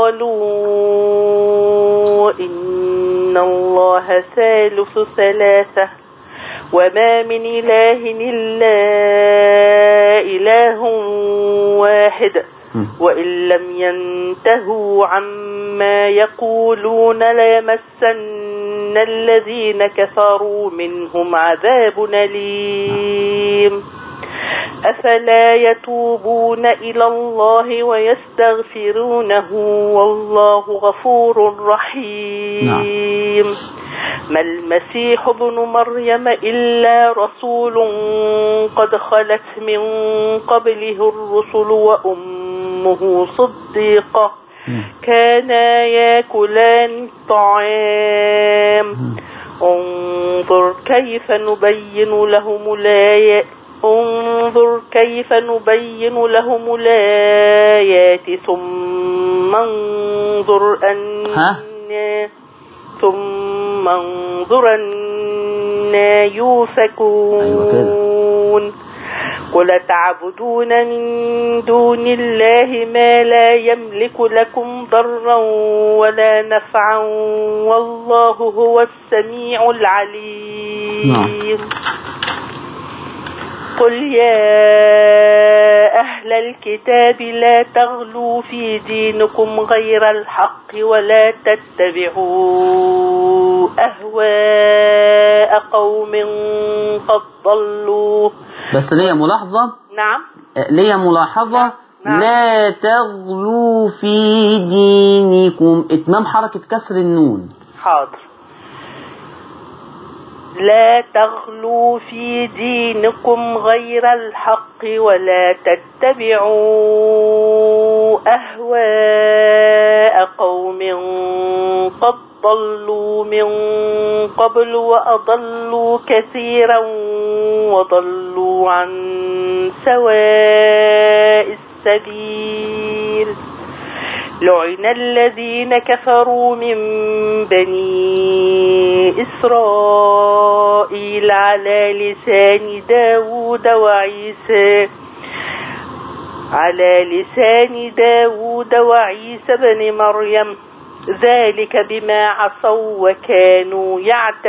Speaker 4: قالوا إن الله ثالث ثلاثة وما من إله إلا إله واحد
Speaker 1: مم.
Speaker 4: وإن لم ينتهوا عما يقولون ليمسن الذين كفروا منهم عذاب أليم أفلا يتوبون إلى الله ويستغفرونه والله غفور رحيم ما المسيح ابن مريم إلا رسول قد خلت من قبله الرسل وأمه صديقة
Speaker 1: مم.
Speaker 4: كانا ياكلان الطعام انظر كيف نبين لهم الآيات انظر كيف نبين لهم الآيات ثم انظر
Speaker 1: ها؟
Speaker 4: أنا ثم انظر أنا يوفكون قل تعبدون من دون الله ما لا يملك لكم ضرا ولا نفعا والله هو السميع العليم قل يا أهل الكتاب لا تغلوا في دينكم غير الحق ولا تتبعوا أهواء قوم قد ضلوا
Speaker 1: بس ليا ملاحظة
Speaker 4: نعم
Speaker 1: آه، ليا ملاحظة
Speaker 4: نعم.
Speaker 1: لا تغلوا في دينكم اتمام حركة كسر النون
Speaker 4: حاضر لا تغلوا في دينكم غير الحق ولا تتبعوا أهواء قوم قد ضلوا من قبل وأضلوا كثيرا وضلوا عن سواء السبيل لعن الذين كفروا من بني إسرائيل على لسان داود وعيسى على لسان داود وعيسى بن مريم ذلك بما عصوا وكانوا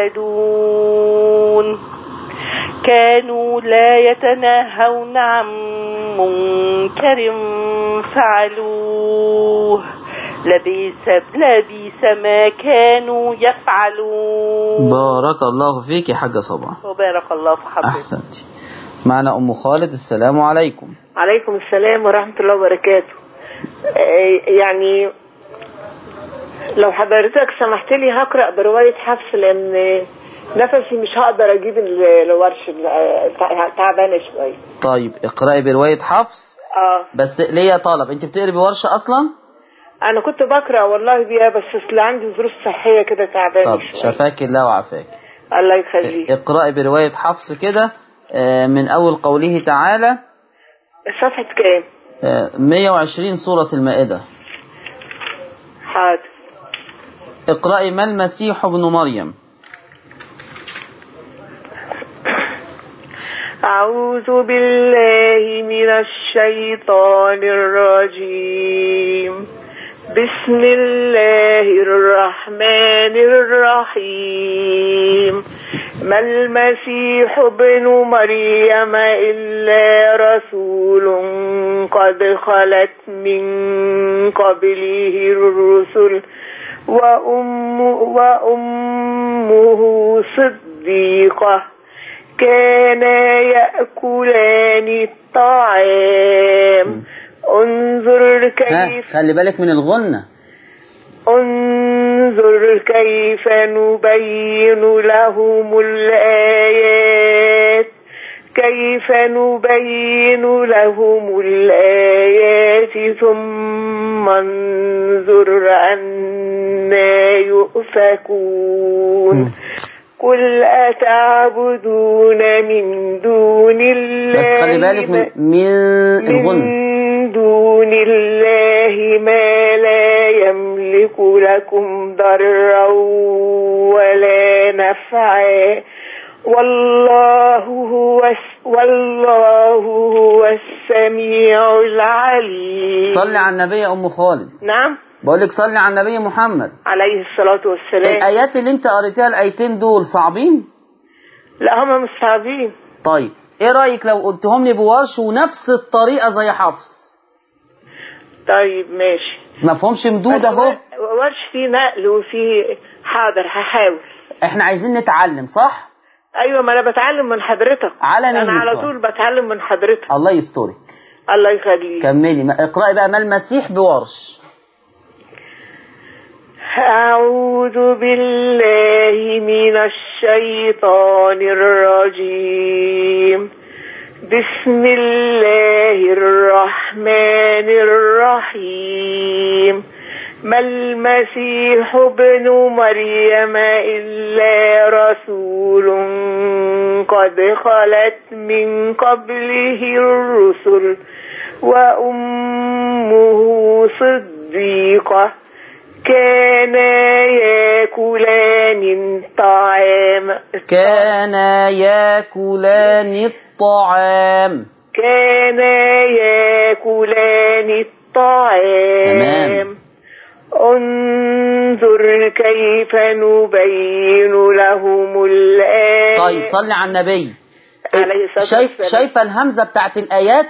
Speaker 4: يعتدون كانوا لا يتناهون عن منكر فعلوه لبيس لبيس ما كانوا يفعلون
Speaker 1: بارك الله فيك يا حاجة صباح
Speaker 4: وبارك الله في حضرتك
Speaker 1: أحسنتي معنا أم خالد السلام عليكم
Speaker 5: عليكم السلام ورحمة الله وبركاته آه، يعني لو حضرتك سمحت لي هقرأ برواية حفص لأن نفسي مش هقدر أجيب ال- الورش ال- تع- تعبانة شوية
Speaker 1: طيب اقرأي برواية حفص
Speaker 5: اه
Speaker 1: بس ليا طلب انت بتقري بورشة أصلا
Speaker 5: أنا كنت بقرأ والله بيها بس أصل عندي ظروف صحية كده تعبانة
Speaker 1: طب
Speaker 5: شوية
Speaker 1: شفاك الله وعافاك
Speaker 5: الله يخليك
Speaker 1: اقرأي برواية حفص كده آه، من أول قوله تعالى
Speaker 5: صفحة كام؟
Speaker 1: آه، 120 سورة المائدة
Speaker 5: حاضر
Speaker 1: اقرأي ما المسيح ابن مريم
Speaker 5: أعوذ بالله من الشيطان الرجيم بسم الله الرحمن الرحيم ما المسيح ابن مريم إلا رسول قد خلت من قبله الرسل وأم وأمه صديقة كانا يأكلان الطعام انظر
Speaker 1: ها
Speaker 5: كيف
Speaker 1: خلي بالك من الغنة
Speaker 5: انظر كيف نبين لهم الآيات كيف نبين لهم الآيات ثم انظر أنا يؤفكون قل أتعبدون من دون الله
Speaker 1: بس خلي بالك من, من الغنة
Speaker 5: من دون الله ما لا يملك لكم ضرا ولا نفعا والله هو والله هو السميع العليم
Speaker 1: صلي على النبي يا أم خالد
Speaker 5: نعم
Speaker 1: بقول لك صلي على النبي محمد
Speaker 5: عليه الصلاة والسلام
Speaker 1: الآيات اللي انت قريتها الآيتين دول صعبين
Speaker 5: لا هم مش صعبين
Speaker 1: طيب ايه رأيك لو قلتهم لي بورش ونفس الطريقة زي حفص
Speaker 5: طيب ماشي
Speaker 1: ما فهمش مدود اهو
Speaker 5: ورش فيه نقل وفيه حاضر هحاول
Speaker 1: احنا عايزين نتعلم صح
Speaker 5: ايوه ما انا بتعلم من حضرتك
Speaker 1: على
Speaker 5: انا
Speaker 1: مهلك
Speaker 5: على
Speaker 1: بقى.
Speaker 5: طول بتعلم من حضرتك
Speaker 1: الله يسترك
Speaker 5: الله يخليك
Speaker 1: كملي ما- اقرأي بقى ما المسيح بورش
Speaker 5: أعوذ بالله من الشيطان الرجيم بسم الله الرحمن الرحيم ما المسيح ابن مريم إلا رسول قد خلت من قبله الرسل وأمه صديقة كانا ياكلان الطعام
Speaker 1: كانا ياكلان الطعام
Speaker 5: كانا ياكلان الطعام
Speaker 1: تمام.
Speaker 5: انظر كيف نبين لهم الآيات
Speaker 1: طيب صلي على النبي
Speaker 5: عليه الصلاة
Speaker 1: شايف
Speaker 5: والسلام.
Speaker 1: شايفه الهمزه بتاعت الايات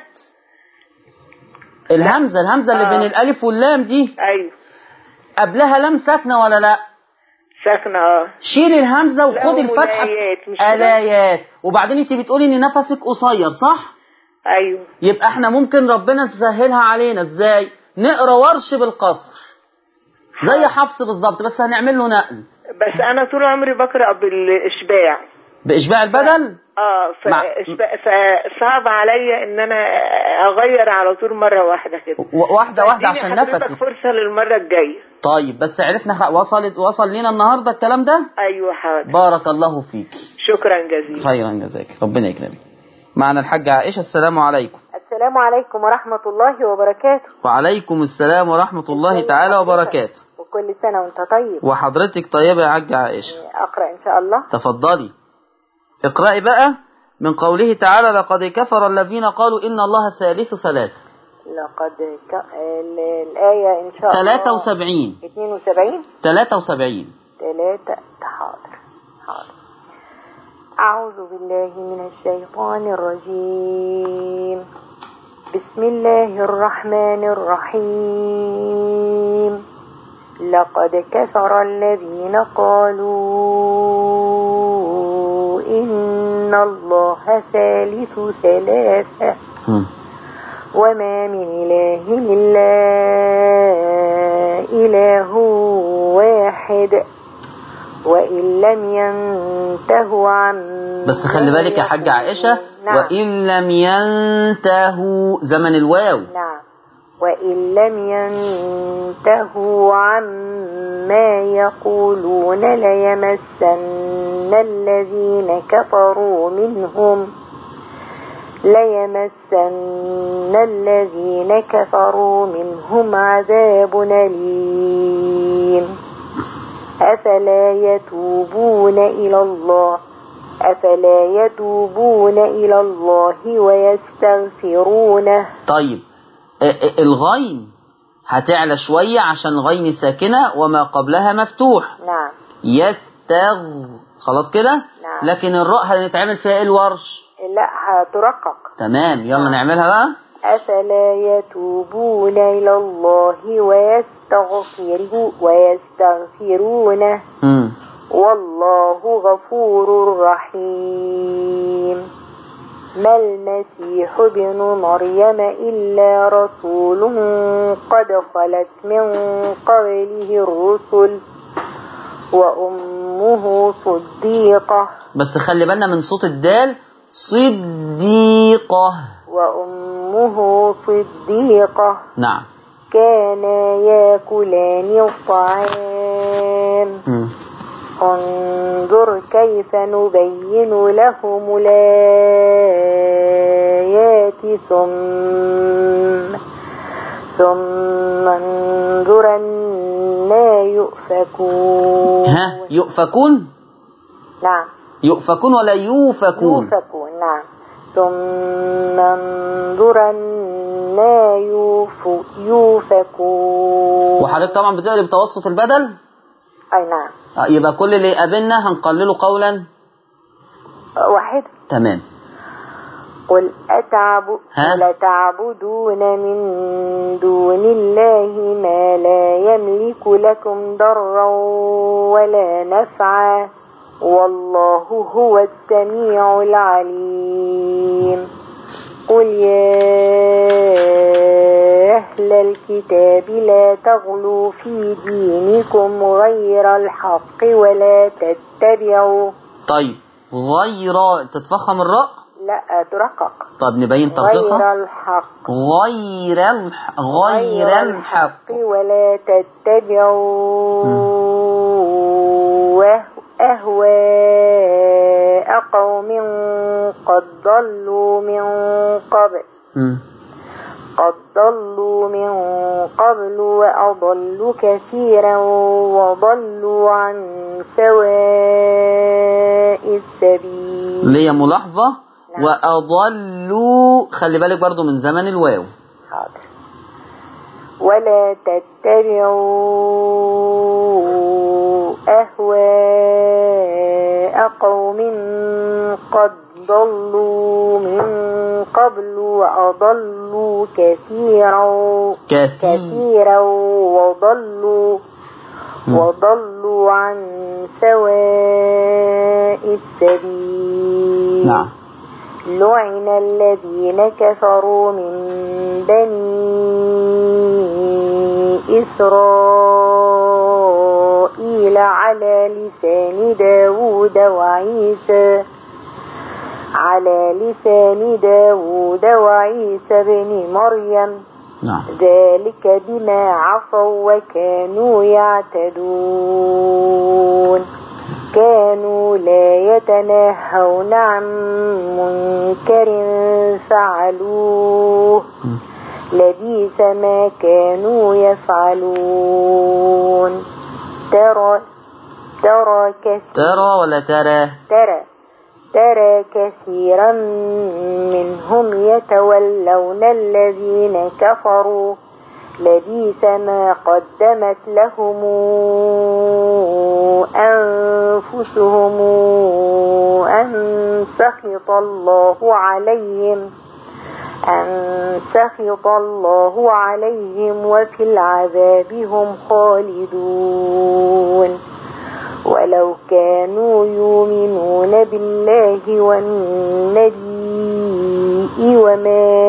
Speaker 1: الهمزه الهمزه اللي
Speaker 5: آه.
Speaker 1: بين الالف واللام دي
Speaker 5: أيوة
Speaker 1: قبلها لام ساكنه ولا لا
Speaker 5: ساكنة اه
Speaker 1: شيل الهمزه وخد
Speaker 5: لهم
Speaker 1: الفتحه
Speaker 5: الآيات، مش كده؟
Speaker 1: الايات وبعدين انت بتقولي ان نفسك قصير صح
Speaker 5: أيوة
Speaker 1: يبقى احنا ممكن ربنا تسهلها علينا ازاي نقرا ورش بالقصر زي حفص بالظبط بس هنعمل له نقل
Speaker 5: بس أنا طول عمري بقرأ بالإشباع
Speaker 1: باشباع البدل
Speaker 5: اه ف-
Speaker 1: مع-
Speaker 5: إشباع- فصعب عليا ان انا اغير على طول مره واحده كده
Speaker 1: و- واحده واحده
Speaker 5: اديني
Speaker 1: عشان
Speaker 5: حضرتك
Speaker 1: نفسك
Speaker 5: فرصه للمره الجايه
Speaker 1: طيب بس عرفنا خ... وصلت وصل لنا النهارده الكلام ده
Speaker 5: ايوه حاضر
Speaker 1: بارك الله فيك
Speaker 5: شكرا جزيلا
Speaker 1: خيرا جزاك ربنا يكرمك معنا الحاجة عائشة السلام عليكم
Speaker 6: السلام عليكم ورحمة الله وبركاته
Speaker 1: وعليكم السلام ورحمة الله تعالى وبركاته
Speaker 6: وكل سنة وانت طيب
Speaker 1: وحضرتك طيبة يا حاجة عائشة
Speaker 6: أقرأ إن شاء الله
Speaker 1: تفضلي اقرأي بقى من قوله تعالى لقد كفر الذين قالوا إن الله ثالث ثلاثة
Speaker 6: لقد ك... ال- الآية إن شاء الله
Speaker 1: 73
Speaker 6: 72
Speaker 1: 73
Speaker 6: ثلاثة حاضر حاضر أعوذ بالله من الشيطان الرجيم بسم الله الرحمن الرحيم لقد كفر الذين قالوا إن الله ثالث ثلاثة
Speaker 1: مم.
Speaker 6: وما من إله إلا إله واحد وإن لم ينتهوا عن
Speaker 1: بس خلي بالك يا حاجة عائشة
Speaker 6: نعم.
Speaker 1: وإن لم ينتهوا زمن الواو
Speaker 6: نعم وإن لم ينتهوا عما يقولون ليمسن الذين كفروا منهم ليمسن الذين كفروا منهم عذاب أليم أفلا يتوبون إلى الله أفلا يتوبون إلى الله ويستغفرونه
Speaker 1: طيب ا- ا- الغين هتعلى شوية عشان غين ساكنة وما قبلها مفتوح
Speaker 6: نعم
Speaker 1: يستغ خلاص كده
Speaker 6: نعم.
Speaker 1: لكن الراء هنتعمل فيها إيه الورش
Speaker 6: لا هترقق
Speaker 1: تمام يلا نعملها بقى
Speaker 6: أفلا يتوبون إلى الله ويستغفروا ويستغفرونه
Speaker 1: مم.
Speaker 6: والله غفور رحيم ما المسيح ابن مريم إلا رسول قد خلت من قبله الرسل وأمه صديقة
Speaker 1: بس خلي بالنا من صوت الدال صديقة
Speaker 6: وأمه صديقة
Speaker 1: نعم
Speaker 6: كانا ياكلان الطعام
Speaker 1: مم.
Speaker 6: انظر كيف نبين لهم الآيات ثم ثم انظر أنا يؤفكون
Speaker 1: ها يؤفكون
Speaker 6: نعم
Speaker 1: يؤفكون ولا يوفكون
Speaker 6: يؤفكون نعم ثم انظر أنا يوف- يوفكون
Speaker 1: وحضرتك طبعا بتقري بتوسط البدل
Speaker 6: أي نعم
Speaker 1: آه، يبقى كل اللي يقابلنا هنقلله قولا
Speaker 6: واحد
Speaker 1: تمام
Speaker 6: قل أتعب
Speaker 1: ها؟
Speaker 6: قل أتعبدون من دون الله ما لا يملك لكم ضرا ولا نفعا والله هو السميع العليم قل يا أهل الكتاب لا تغلوا في دينكم غير الحق ولا تتبعوا
Speaker 1: طيب غير تتفخم الراء
Speaker 6: لا ترقق
Speaker 1: طب نبين
Speaker 6: غير
Speaker 1: ترقيقها
Speaker 6: الحق
Speaker 1: غير الح... غير الحق
Speaker 6: ولا تتبعوا أهواء قوم قد ضلوا من قبل
Speaker 1: مم.
Speaker 6: قد ضلوا من قبل وأضلوا كثيرا وضلوا عن سواء السبيل
Speaker 1: ليا ملاحظة وأضلوا خلي بالك برضو من زمن الواو
Speaker 6: حاضر ولا تتبعوا أهواء قوم قد ضلوا من قبل وأضلوا كثيرا
Speaker 1: كثير
Speaker 6: كثيرا وضلوا وضلوا عن سواء السبيل
Speaker 1: نعم
Speaker 6: لعن الذين كفروا من بني إسرائيل على لسان داود وعيسى على لسان داود وعيسى بن مريم
Speaker 1: نعم
Speaker 6: ذلك بما عصوا وكانوا يعتدون كانوا لا يتناهون عن منكر فعلوه
Speaker 1: مم.
Speaker 6: لبيس ما كانوا يفعلون ترى ترى كثير
Speaker 1: ترى ولا ترى
Speaker 6: ترى ترى كثيرا منهم يتولون الذين كفروا لبيس ما قدمت لهم أنفسهم أن سخط الله عليهم أن سخط الله عليهم وفي العذاب هم خالدون ولو كانوا يؤمنون بالله والنبي وما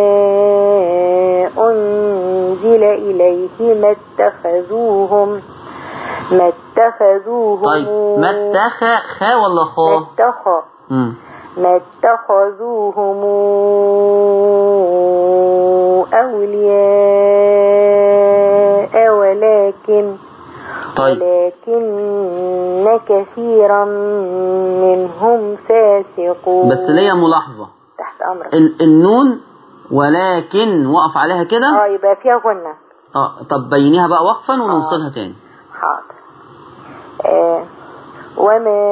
Speaker 6: أنزل إليه ما اتخذوهم ما اتخذوهم
Speaker 1: طيب ما اتخى خا ولا
Speaker 6: ما
Speaker 1: خا
Speaker 6: اتخذ
Speaker 1: مم.
Speaker 6: ما اتخذوهم أولياء ولكن
Speaker 1: طيب
Speaker 6: ولكن كثيرا منهم فاسقون
Speaker 1: بس ليا ملاحظة
Speaker 6: تحت أمرك
Speaker 1: ال- النون ولكن وقف عليها كده
Speaker 6: اه يبقى فيها غنة
Speaker 1: اه طب بينيها بقى وقفا ونوصلها تاني
Speaker 6: حاضر آه وما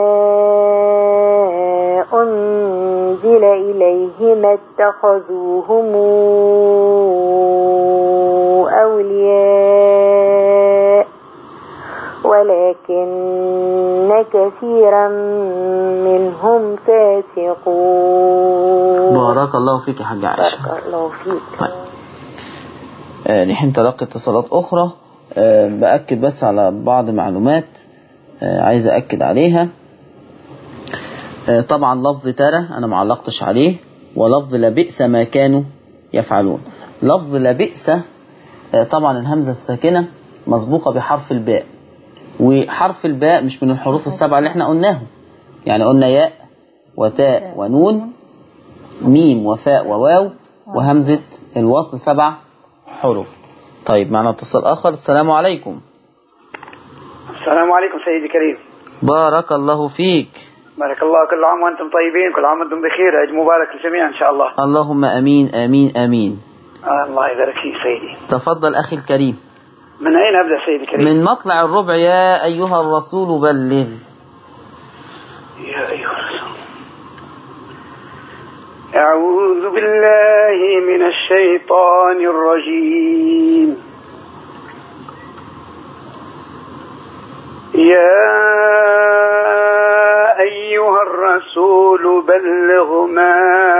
Speaker 6: أنزل إليه ما اتخذوهم أولياء ولكن كثيرا منهم فاسقون
Speaker 1: بارك الله فيك يا حاج عائشة
Speaker 6: بارك الله فيك
Speaker 1: طيب آه، نحن تلقي اتصالات أخرى آه، بأكد بس على بعض معلومات آه، عايز أكد عليها آه، طبعا لفظ ترى أنا معلقتش عليه ولفظ لبئس ما كانوا يفعلون لفظ لبئس آه، طبعا الهمزة الساكنة مسبوقة بحرف الباء وحرف الباء مش من الحروف السبعة اللي احنا قلناهم يعني قلنا ياء وتاء ونون ميم وفاء وواو وهمزة الوصل سبع حروف طيب معنا اتصال آخر السلام عليكم
Speaker 7: السلام عليكم سيدي الكريم
Speaker 1: بارك الله فيك
Speaker 7: بارك الله كل عام وانتم طيبين كل عام وانتم بخير عيد مبارك للجميع ان شاء الله
Speaker 1: اللهم أمين أمين أمين
Speaker 7: آه الله يبارك فيك سيدي
Speaker 1: تفضل أخي الكريم
Speaker 7: من اين ابدا سيدي الكريم
Speaker 1: من مطلع الربع يا أيها الرسول بلغ
Speaker 7: يا ايها الرسول اعوذ بالله من الشيطان الرجيم يا ايها الرسول بلغ ما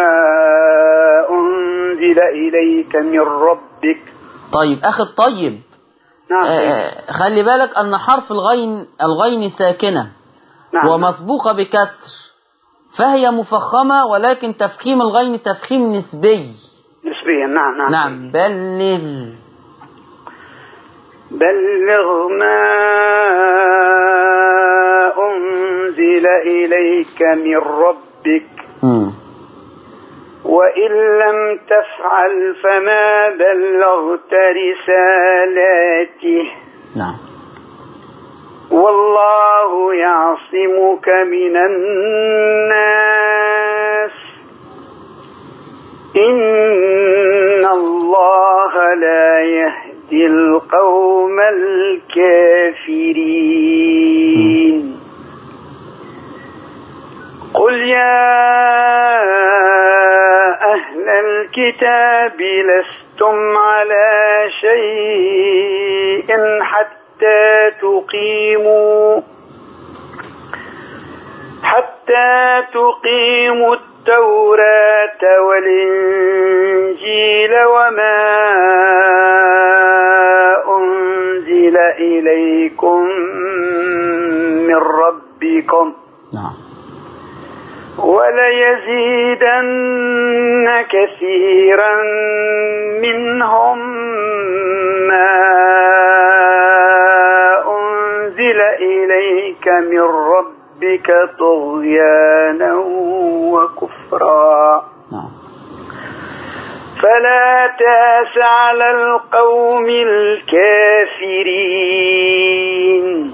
Speaker 7: انزل اليك من ربك
Speaker 1: طيب أخي الطيب
Speaker 7: نعم سيدي.
Speaker 1: آه، خلي بالك أن حرف الغين الغين ساكنة
Speaker 7: نعم
Speaker 1: ومسبوقة بكسر فهي مفخمة ولكن تفخيم الغين تفخيم نسبي
Speaker 7: نسبيا نعم نعم
Speaker 1: نعم بلغ
Speaker 7: بلغ ما أنزل إليك من ربك
Speaker 1: مم.
Speaker 7: وإن لم تفعل فما بلغت رسالاته
Speaker 1: نعم
Speaker 7: والله يعصمك من الناس إن الله لا يهدي القوم الكافرين قل يا أهل الكتاب لستم على شيء حتى تقيموا حتى تقيموا التوراة والإنجيل وما أنزل إليكم من ربكم
Speaker 1: نعم
Speaker 7: وليزيدن كثيرا منهم ما أنزل إليك من ربك طغيانا وكفرا
Speaker 1: نعم
Speaker 7: فلا تاس على القوم الكافرين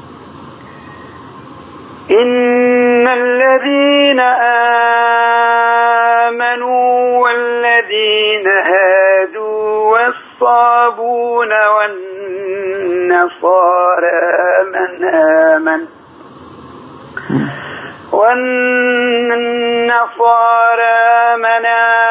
Speaker 7: إن الذين آمنوا والذين هادوا والصابون والنصارى من آمن والنصارى من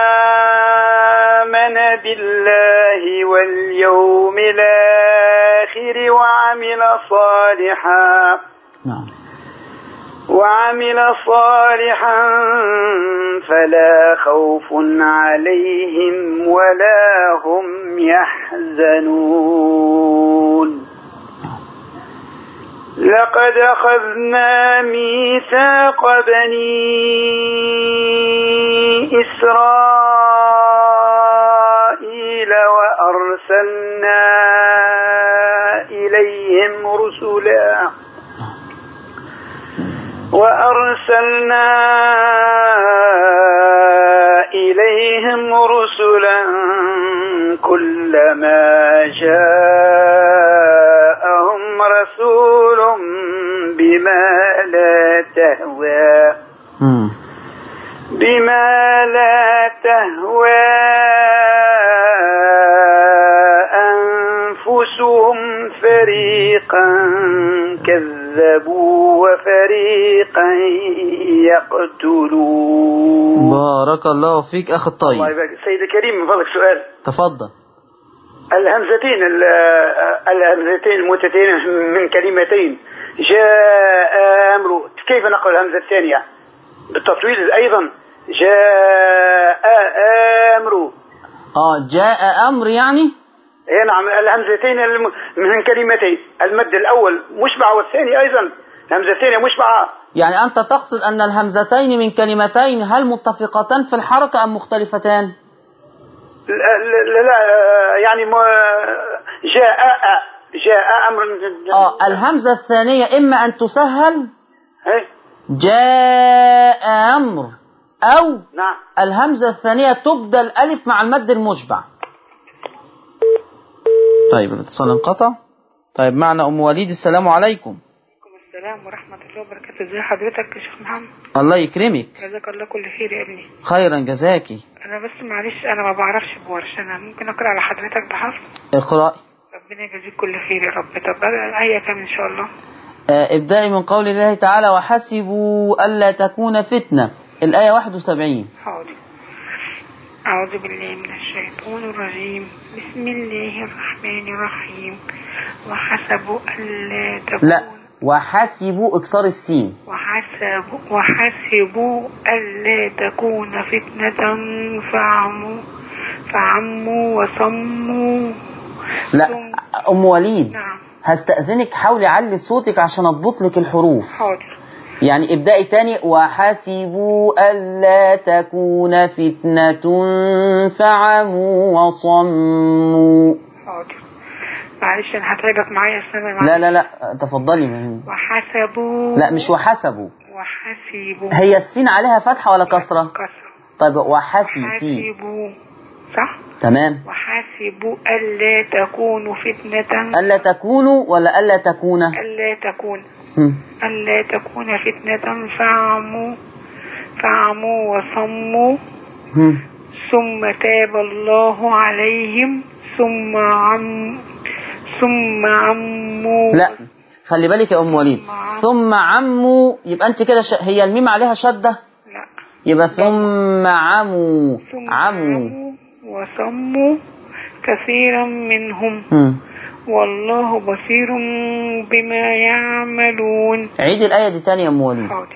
Speaker 7: آمن بالله واليوم الآخر وعمل صالحا
Speaker 1: نعم
Speaker 7: وعمل صالحا فلا خوف عليهم ولا هم يحزنون لقد أخذنا ميثاق بني إسرائيل وأرسلنا إليهم رسلا وأرسلنا إليهم رسلا كلما جاءهم رسول بما لا تهوى
Speaker 1: مم.
Speaker 7: بما لا تهوى أنفسهم فريقا كذبوا وفريقا يقتلون
Speaker 1: بارك الله فيك أخ
Speaker 7: الله
Speaker 1: الطيب
Speaker 7: يبارك سيد كريم من فضلك سؤال
Speaker 1: تفضل
Speaker 7: الهمزتين ال- الهمزتين المتتين من كلمتين جاء أمر كيف نقرأ الهمزة الثانية بالتطويل أيضا جاء أمر
Speaker 1: اه جاء أمر يعني
Speaker 7: اي نعم الهمزتين الم- من كلمتين المد الأول مشبع والثاني أيضا الهمزتين مشبعة
Speaker 1: يعني أنت تقصد أن الهمزتين من كلمتين هل متفقتان في الحركة أم مختلفتان
Speaker 7: لا, لا, لا يعني ما- جاء جاء أمر
Speaker 1: اه الهمزة الثانية إما أن تسهل
Speaker 7: إيه؟
Speaker 1: جاء أمر أو
Speaker 7: نعم
Speaker 1: الهمزة الثانية تبدل ألف مع المد المشبع طيب الاتصال انقطع طيب معنا أم وليد السلام عليكم
Speaker 4: عليكم السلام ورحمة الله وبركاته ازي حضرتك يا شيخ محمد
Speaker 1: الله يكرمك
Speaker 4: جزاك الله كل خير يا ابني
Speaker 1: خيرا جزاكي
Speaker 4: انا بس معلش انا ما بعرفش بورش انا ممكن اقرا على حضرتك بحرف
Speaker 1: اقرأي
Speaker 4: ربنا يجازيك كل خير يا رب طب الآية كام ان شاء الله
Speaker 1: آه، ابدأي من قول الله تعالى وحسبوا ألا تكون فتنة الآية 71
Speaker 4: حاضر أعوذ بالله من الشيطان الرجيم بسم الله الرحمن الرحيم وحسبوا ألا تكون
Speaker 1: لا وحسبوا اكسار السين
Speaker 4: وحسبوا وحسبوا ألا تكون فتنة فعموا فعموا وصموا
Speaker 1: لا
Speaker 4: ثم-
Speaker 1: أم وليد
Speaker 4: نعم.
Speaker 1: هستأذنك حاولي علي صوتك عشان أضبط لك الحروف
Speaker 4: حاضر
Speaker 1: يعني ابدأي تاني وحسبوا ألا تكون فتنة فعموا وصموا
Speaker 4: حاضر معلش أنا هتعبك معايا السنة
Speaker 1: لا لا لا تفضلي ما-
Speaker 4: وحسبوا
Speaker 1: لا مش وحسبوا
Speaker 4: وحسبوا
Speaker 1: هي السين عليها فتحة ولا كسرة
Speaker 4: كسر
Speaker 1: طيب وحسي سي
Speaker 4: حسبوا صح
Speaker 1: تمام
Speaker 4: وحسبوا ألا تكون فتنة
Speaker 1: ألا تكونوا ولا ألا تكون
Speaker 4: ألا تكون
Speaker 1: هم.
Speaker 4: ألا تكون فتنة فعموا فعموا وصموا
Speaker 1: هم.
Speaker 4: ثم تاب الله عليهم ثم عم ثم عموا
Speaker 1: لا خلي بالك يا أم وليد ثم عموا يبقى أنت كده ش... هي الميم عليها شدة
Speaker 4: لا
Speaker 1: يبقى ثم عموا
Speaker 4: ثم
Speaker 1: عموا
Speaker 4: عموا وصموا كثيرا منهم
Speaker 1: هم.
Speaker 4: والله بصير بما يعملون
Speaker 1: عيد الآية دي تاني يا أم وليد
Speaker 4: حاضر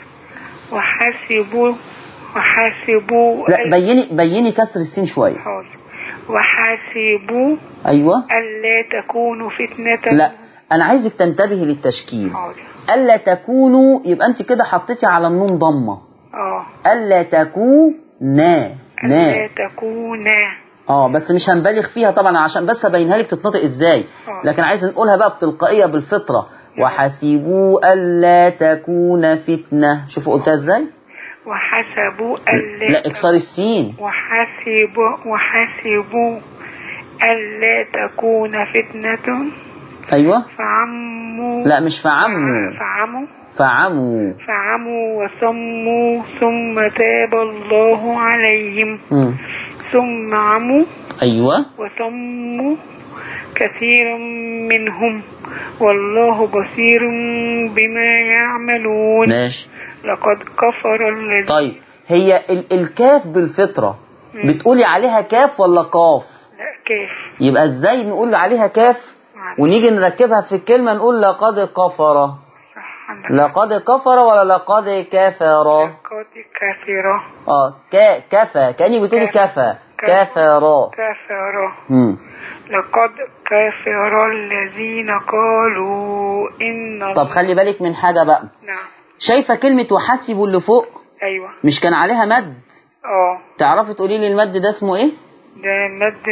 Speaker 4: وحسبوا وحسبوا
Speaker 1: لا بيني بيني كسر السين شوية
Speaker 4: حاضر وحسبوا
Speaker 1: أيوة
Speaker 4: ألا تكونوا فتنة
Speaker 1: لا أنا عايزك تنتبهي للتشكيل
Speaker 4: حاضر
Speaker 1: ألا تكونوا يبقى أنت كده حطيتي على النون ضمة
Speaker 4: اه
Speaker 1: ألا تكونا نا
Speaker 4: ألا تكونا
Speaker 1: اه بس مش هنبالغ فيها طبعا عشان بس ابينها لك تتنطق ازاي
Speaker 4: آه.
Speaker 1: لكن عايز نقولها بقى بتلقائيه بالفطره وحسبوا الا تكون فتنه شوفوا قلتها ازاي
Speaker 4: وحسبوا ألا
Speaker 1: لا اكسار السين
Speaker 4: وحسبوا وحسبوا ألا تكون فتنة
Speaker 1: ايوه
Speaker 4: فعموا
Speaker 1: لا مش فعموا
Speaker 4: فعموا
Speaker 1: فعموا
Speaker 4: فعموا وصموا ثم تاب الله عليهم
Speaker 1: مم.
Speaker 4: ثم عموا
Speaker 1: ايوه
Speaker 4: وصموا كثيرا منهم والله بصير بما يعملون
Speaker 1: ماشي
Speaker 4: لقد كفر الذين
Speaker 1: طيب هي ال الكاف بالفطره
Speaker 4: مم.
Speaker 1: بتقولي عليها كاف ولا قاف
Speaker 4: لا كيف
Speaker 1: يبقى ازاي نقول عليها كاف
Speaker 4: معلش.
Speaker 1: ونيجي نركبها في الكلمه نقول لقد كفر
Speaker 4: صح
Speaker 8: محمد
Speaker 1: لقد كفر ولا لقد كفر
Speaker 8: لقد كثر
Speaker 1: اه ك كفى كأني بتقولي كفى كفر
Speaker 8: كثر
Speaker 1: مم.
Speaker 8: لقد كفر الذين قالوا إن
Speaker 1: طب خلي بالك من حاجة بقى
Speaker 8: نعم
Speaker 1: شايفة كلمة وحسبوا اللي فوق
Speaker 8: أيوة
Speaker 1: مش كان عليها مد
Speaker 8: اه
Speaker 1: تعرفي تقولي لي المد ده اسمه ايه
Speaker 8: ده مد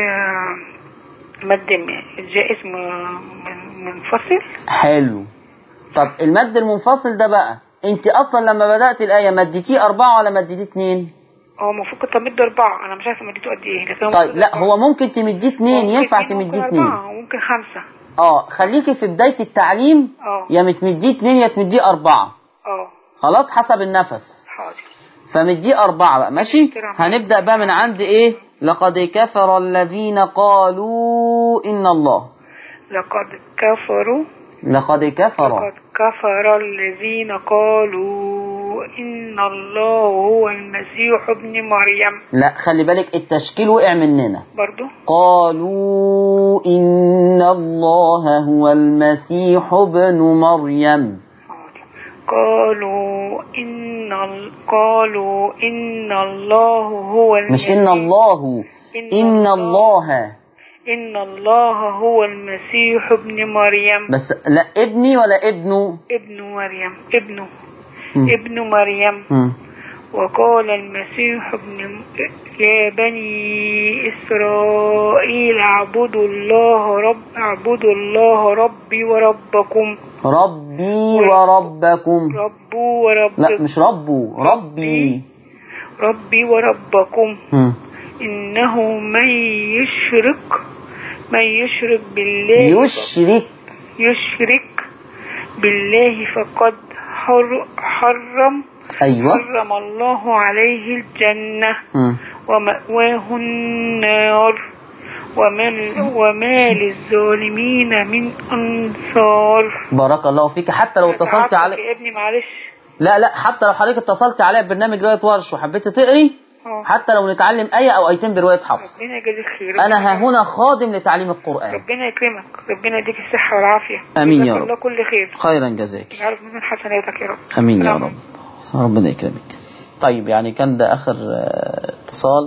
Speaker 8: مد م- جاء اسمه من- منفصل
Speaker 1: حلو طب المد المنفصل ده بقى انت اصلا لما بدأت الآية مدتيه أربعة ولا مدتيه اتنين
Speaker 8: هو المفروض كنت امد اربعه انا مش عارفه مدته قد ايه لكن هو
Speaker 1: طيب
Speaker 8: المفروض
Speaker 1: لا
Speaker 8: أربعة.
Speaker 1: هو ممكن تمديه اتنين
Speaker 8: ممكن
Speaker 1: ينفع
Speaker 8: اتنين،
Speaker 1: تمديه
Speaker 8: ممكن
Speaker 1: اتنين
Speaker 8: أربعة، وممكن خمسة
Speaker 1: اه خليكي في بداية التعليم
Speaker 8: اه
Speaker 1: يا متمديه اتنين يا تمديه أربعة
Speaker 8: اه
Speaker 1: خلاص حسب النفس
Speaker 8: حاضر
Speaker 1: فمديه أربعة بقى ماشي هنبدأ بقى من عند إيه لقد كفر الذين قالوا إن الله
Speaker 8: لقد كفروا
Speaker 1: لقد كفر
Speaker 8: لقد كفر الذين قالوا إن الله هو المسيح ابن مريم
Speaker 1: لا خلي بالك التشكيل وقع مننا
Speaker 8: برضو
Speaker 1: قالوا إن الله هو المسيح ابن مريم
Speaker 8: حاضر. قالوا إن ال... قالوا إن الله هو
Speaker 1: مش
Speaker 8: المسيح
Speaker 1: إن الله إن الله
Speaker 8: إن الله هو المسيح ابن مريم
Speaker 1: بس لا ابني ولا ابنه
Speaker 8: ابن مريم ابنه
Speaker 1: مم.
Speaker 8: ابن مريم
Speaker 1: مم.
Speaker 8: وقال المسيح ابن يا بني إسرائيل اعبدوا الله رب اعبدوا الله ربي وربكم
Speaker 1: ربي وربكم
Speaker 8: ربوا وربكم
Speaker 1: لا مش ربو ربي
Speaker 8: ربي وربكم
Speaker 1: مم.
Speaker 8: إنه من يشرك من يشرك بالله
Speaker 1: يشرك
Speaker 8: يشرك بالله فقد حر حرم
Speaker 1: أيوة
Speaker 8: حرم الله عليه الجنة
Speaker 1: مم.
Speaker 8: ومأواه النار وما, وما للظالمين من أنصار
Speaker 1: بارك الله فيك حتى لو اتصلت
Speaker 8: تعبتك
Speaker 1: على
Speaker 8: يا ابني معلش
Speaker 1: لا لا حتى لو حضرتك اتصلت عليا ببرنامج رواية ورش وحبيت تقري
Speaker 8: اه.
Speaker 1: حتى لو نتعلم آية أو آيتين برواية حفص
Speaker 8: ربنا يجازيك خير
Speaker 1: أنا ها هنا خادم لتعليم القرآن
Speaker 8: ربنا يكرمك ربنا يديك الصحة والعافية
Speaker 1: آمين يا
Speaker 8: جزاك
Speaker 1: رب.
Speaker 8: الله كل خير
Speaker 1: خيرا جزاك
Speaker 8: يعرف من حسناتك يا رب
Speaker 1: امين يا
Speaker 8: السلام
Speaker 1: رب ربنا يكرمك طيب يعني كان ده اخر آه، اتصال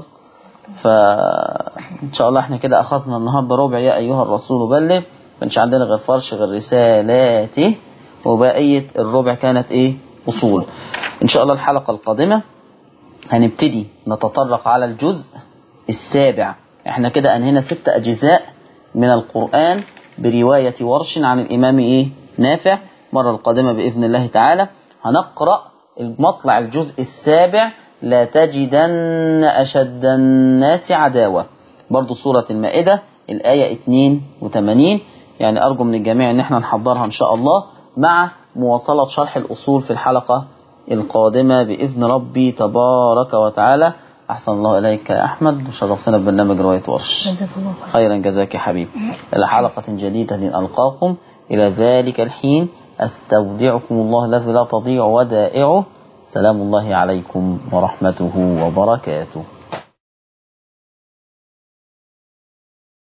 Speaker 1: فان شاء الله احنا كده اخذنا النهارده ربع يا ايها الرسول بلغ كانش عندنا غير فرش غير رسالاته وبقيه الربع كانت ايه اصول ان شاء الله الحلقه القادمه هنبتدي نتطرق على الجزء السابع احنا كده انهينا ست اجزاء من القرآن برواية ورش عن الامام ايه نافع المرة القادمة بإذن الله تعالى هنقرأ مطلع الجزء السابع لا تجدن أشد الناس عداوة برضو سورة المائدة الآية 82 يعني أرجو من الجميع أن احنا نحضرها إن شاء الله مع مواصلة شرح الأصول في الحلقة القادمة بإذن ربي تبارك وتعالى أحسن الله إليك يا أحمد وشرفتنا ببرنامج رواية ورش
Speaker 2: جزاك الله خير
Speaker 1: خيرا جزاك يا حبيبي إلى حلقة جديدة ألقاكم إلى ذلك الحين أستودعكم الله الذي لا تضيع ودائعه سلام الله عليكم ورحمته وبركاته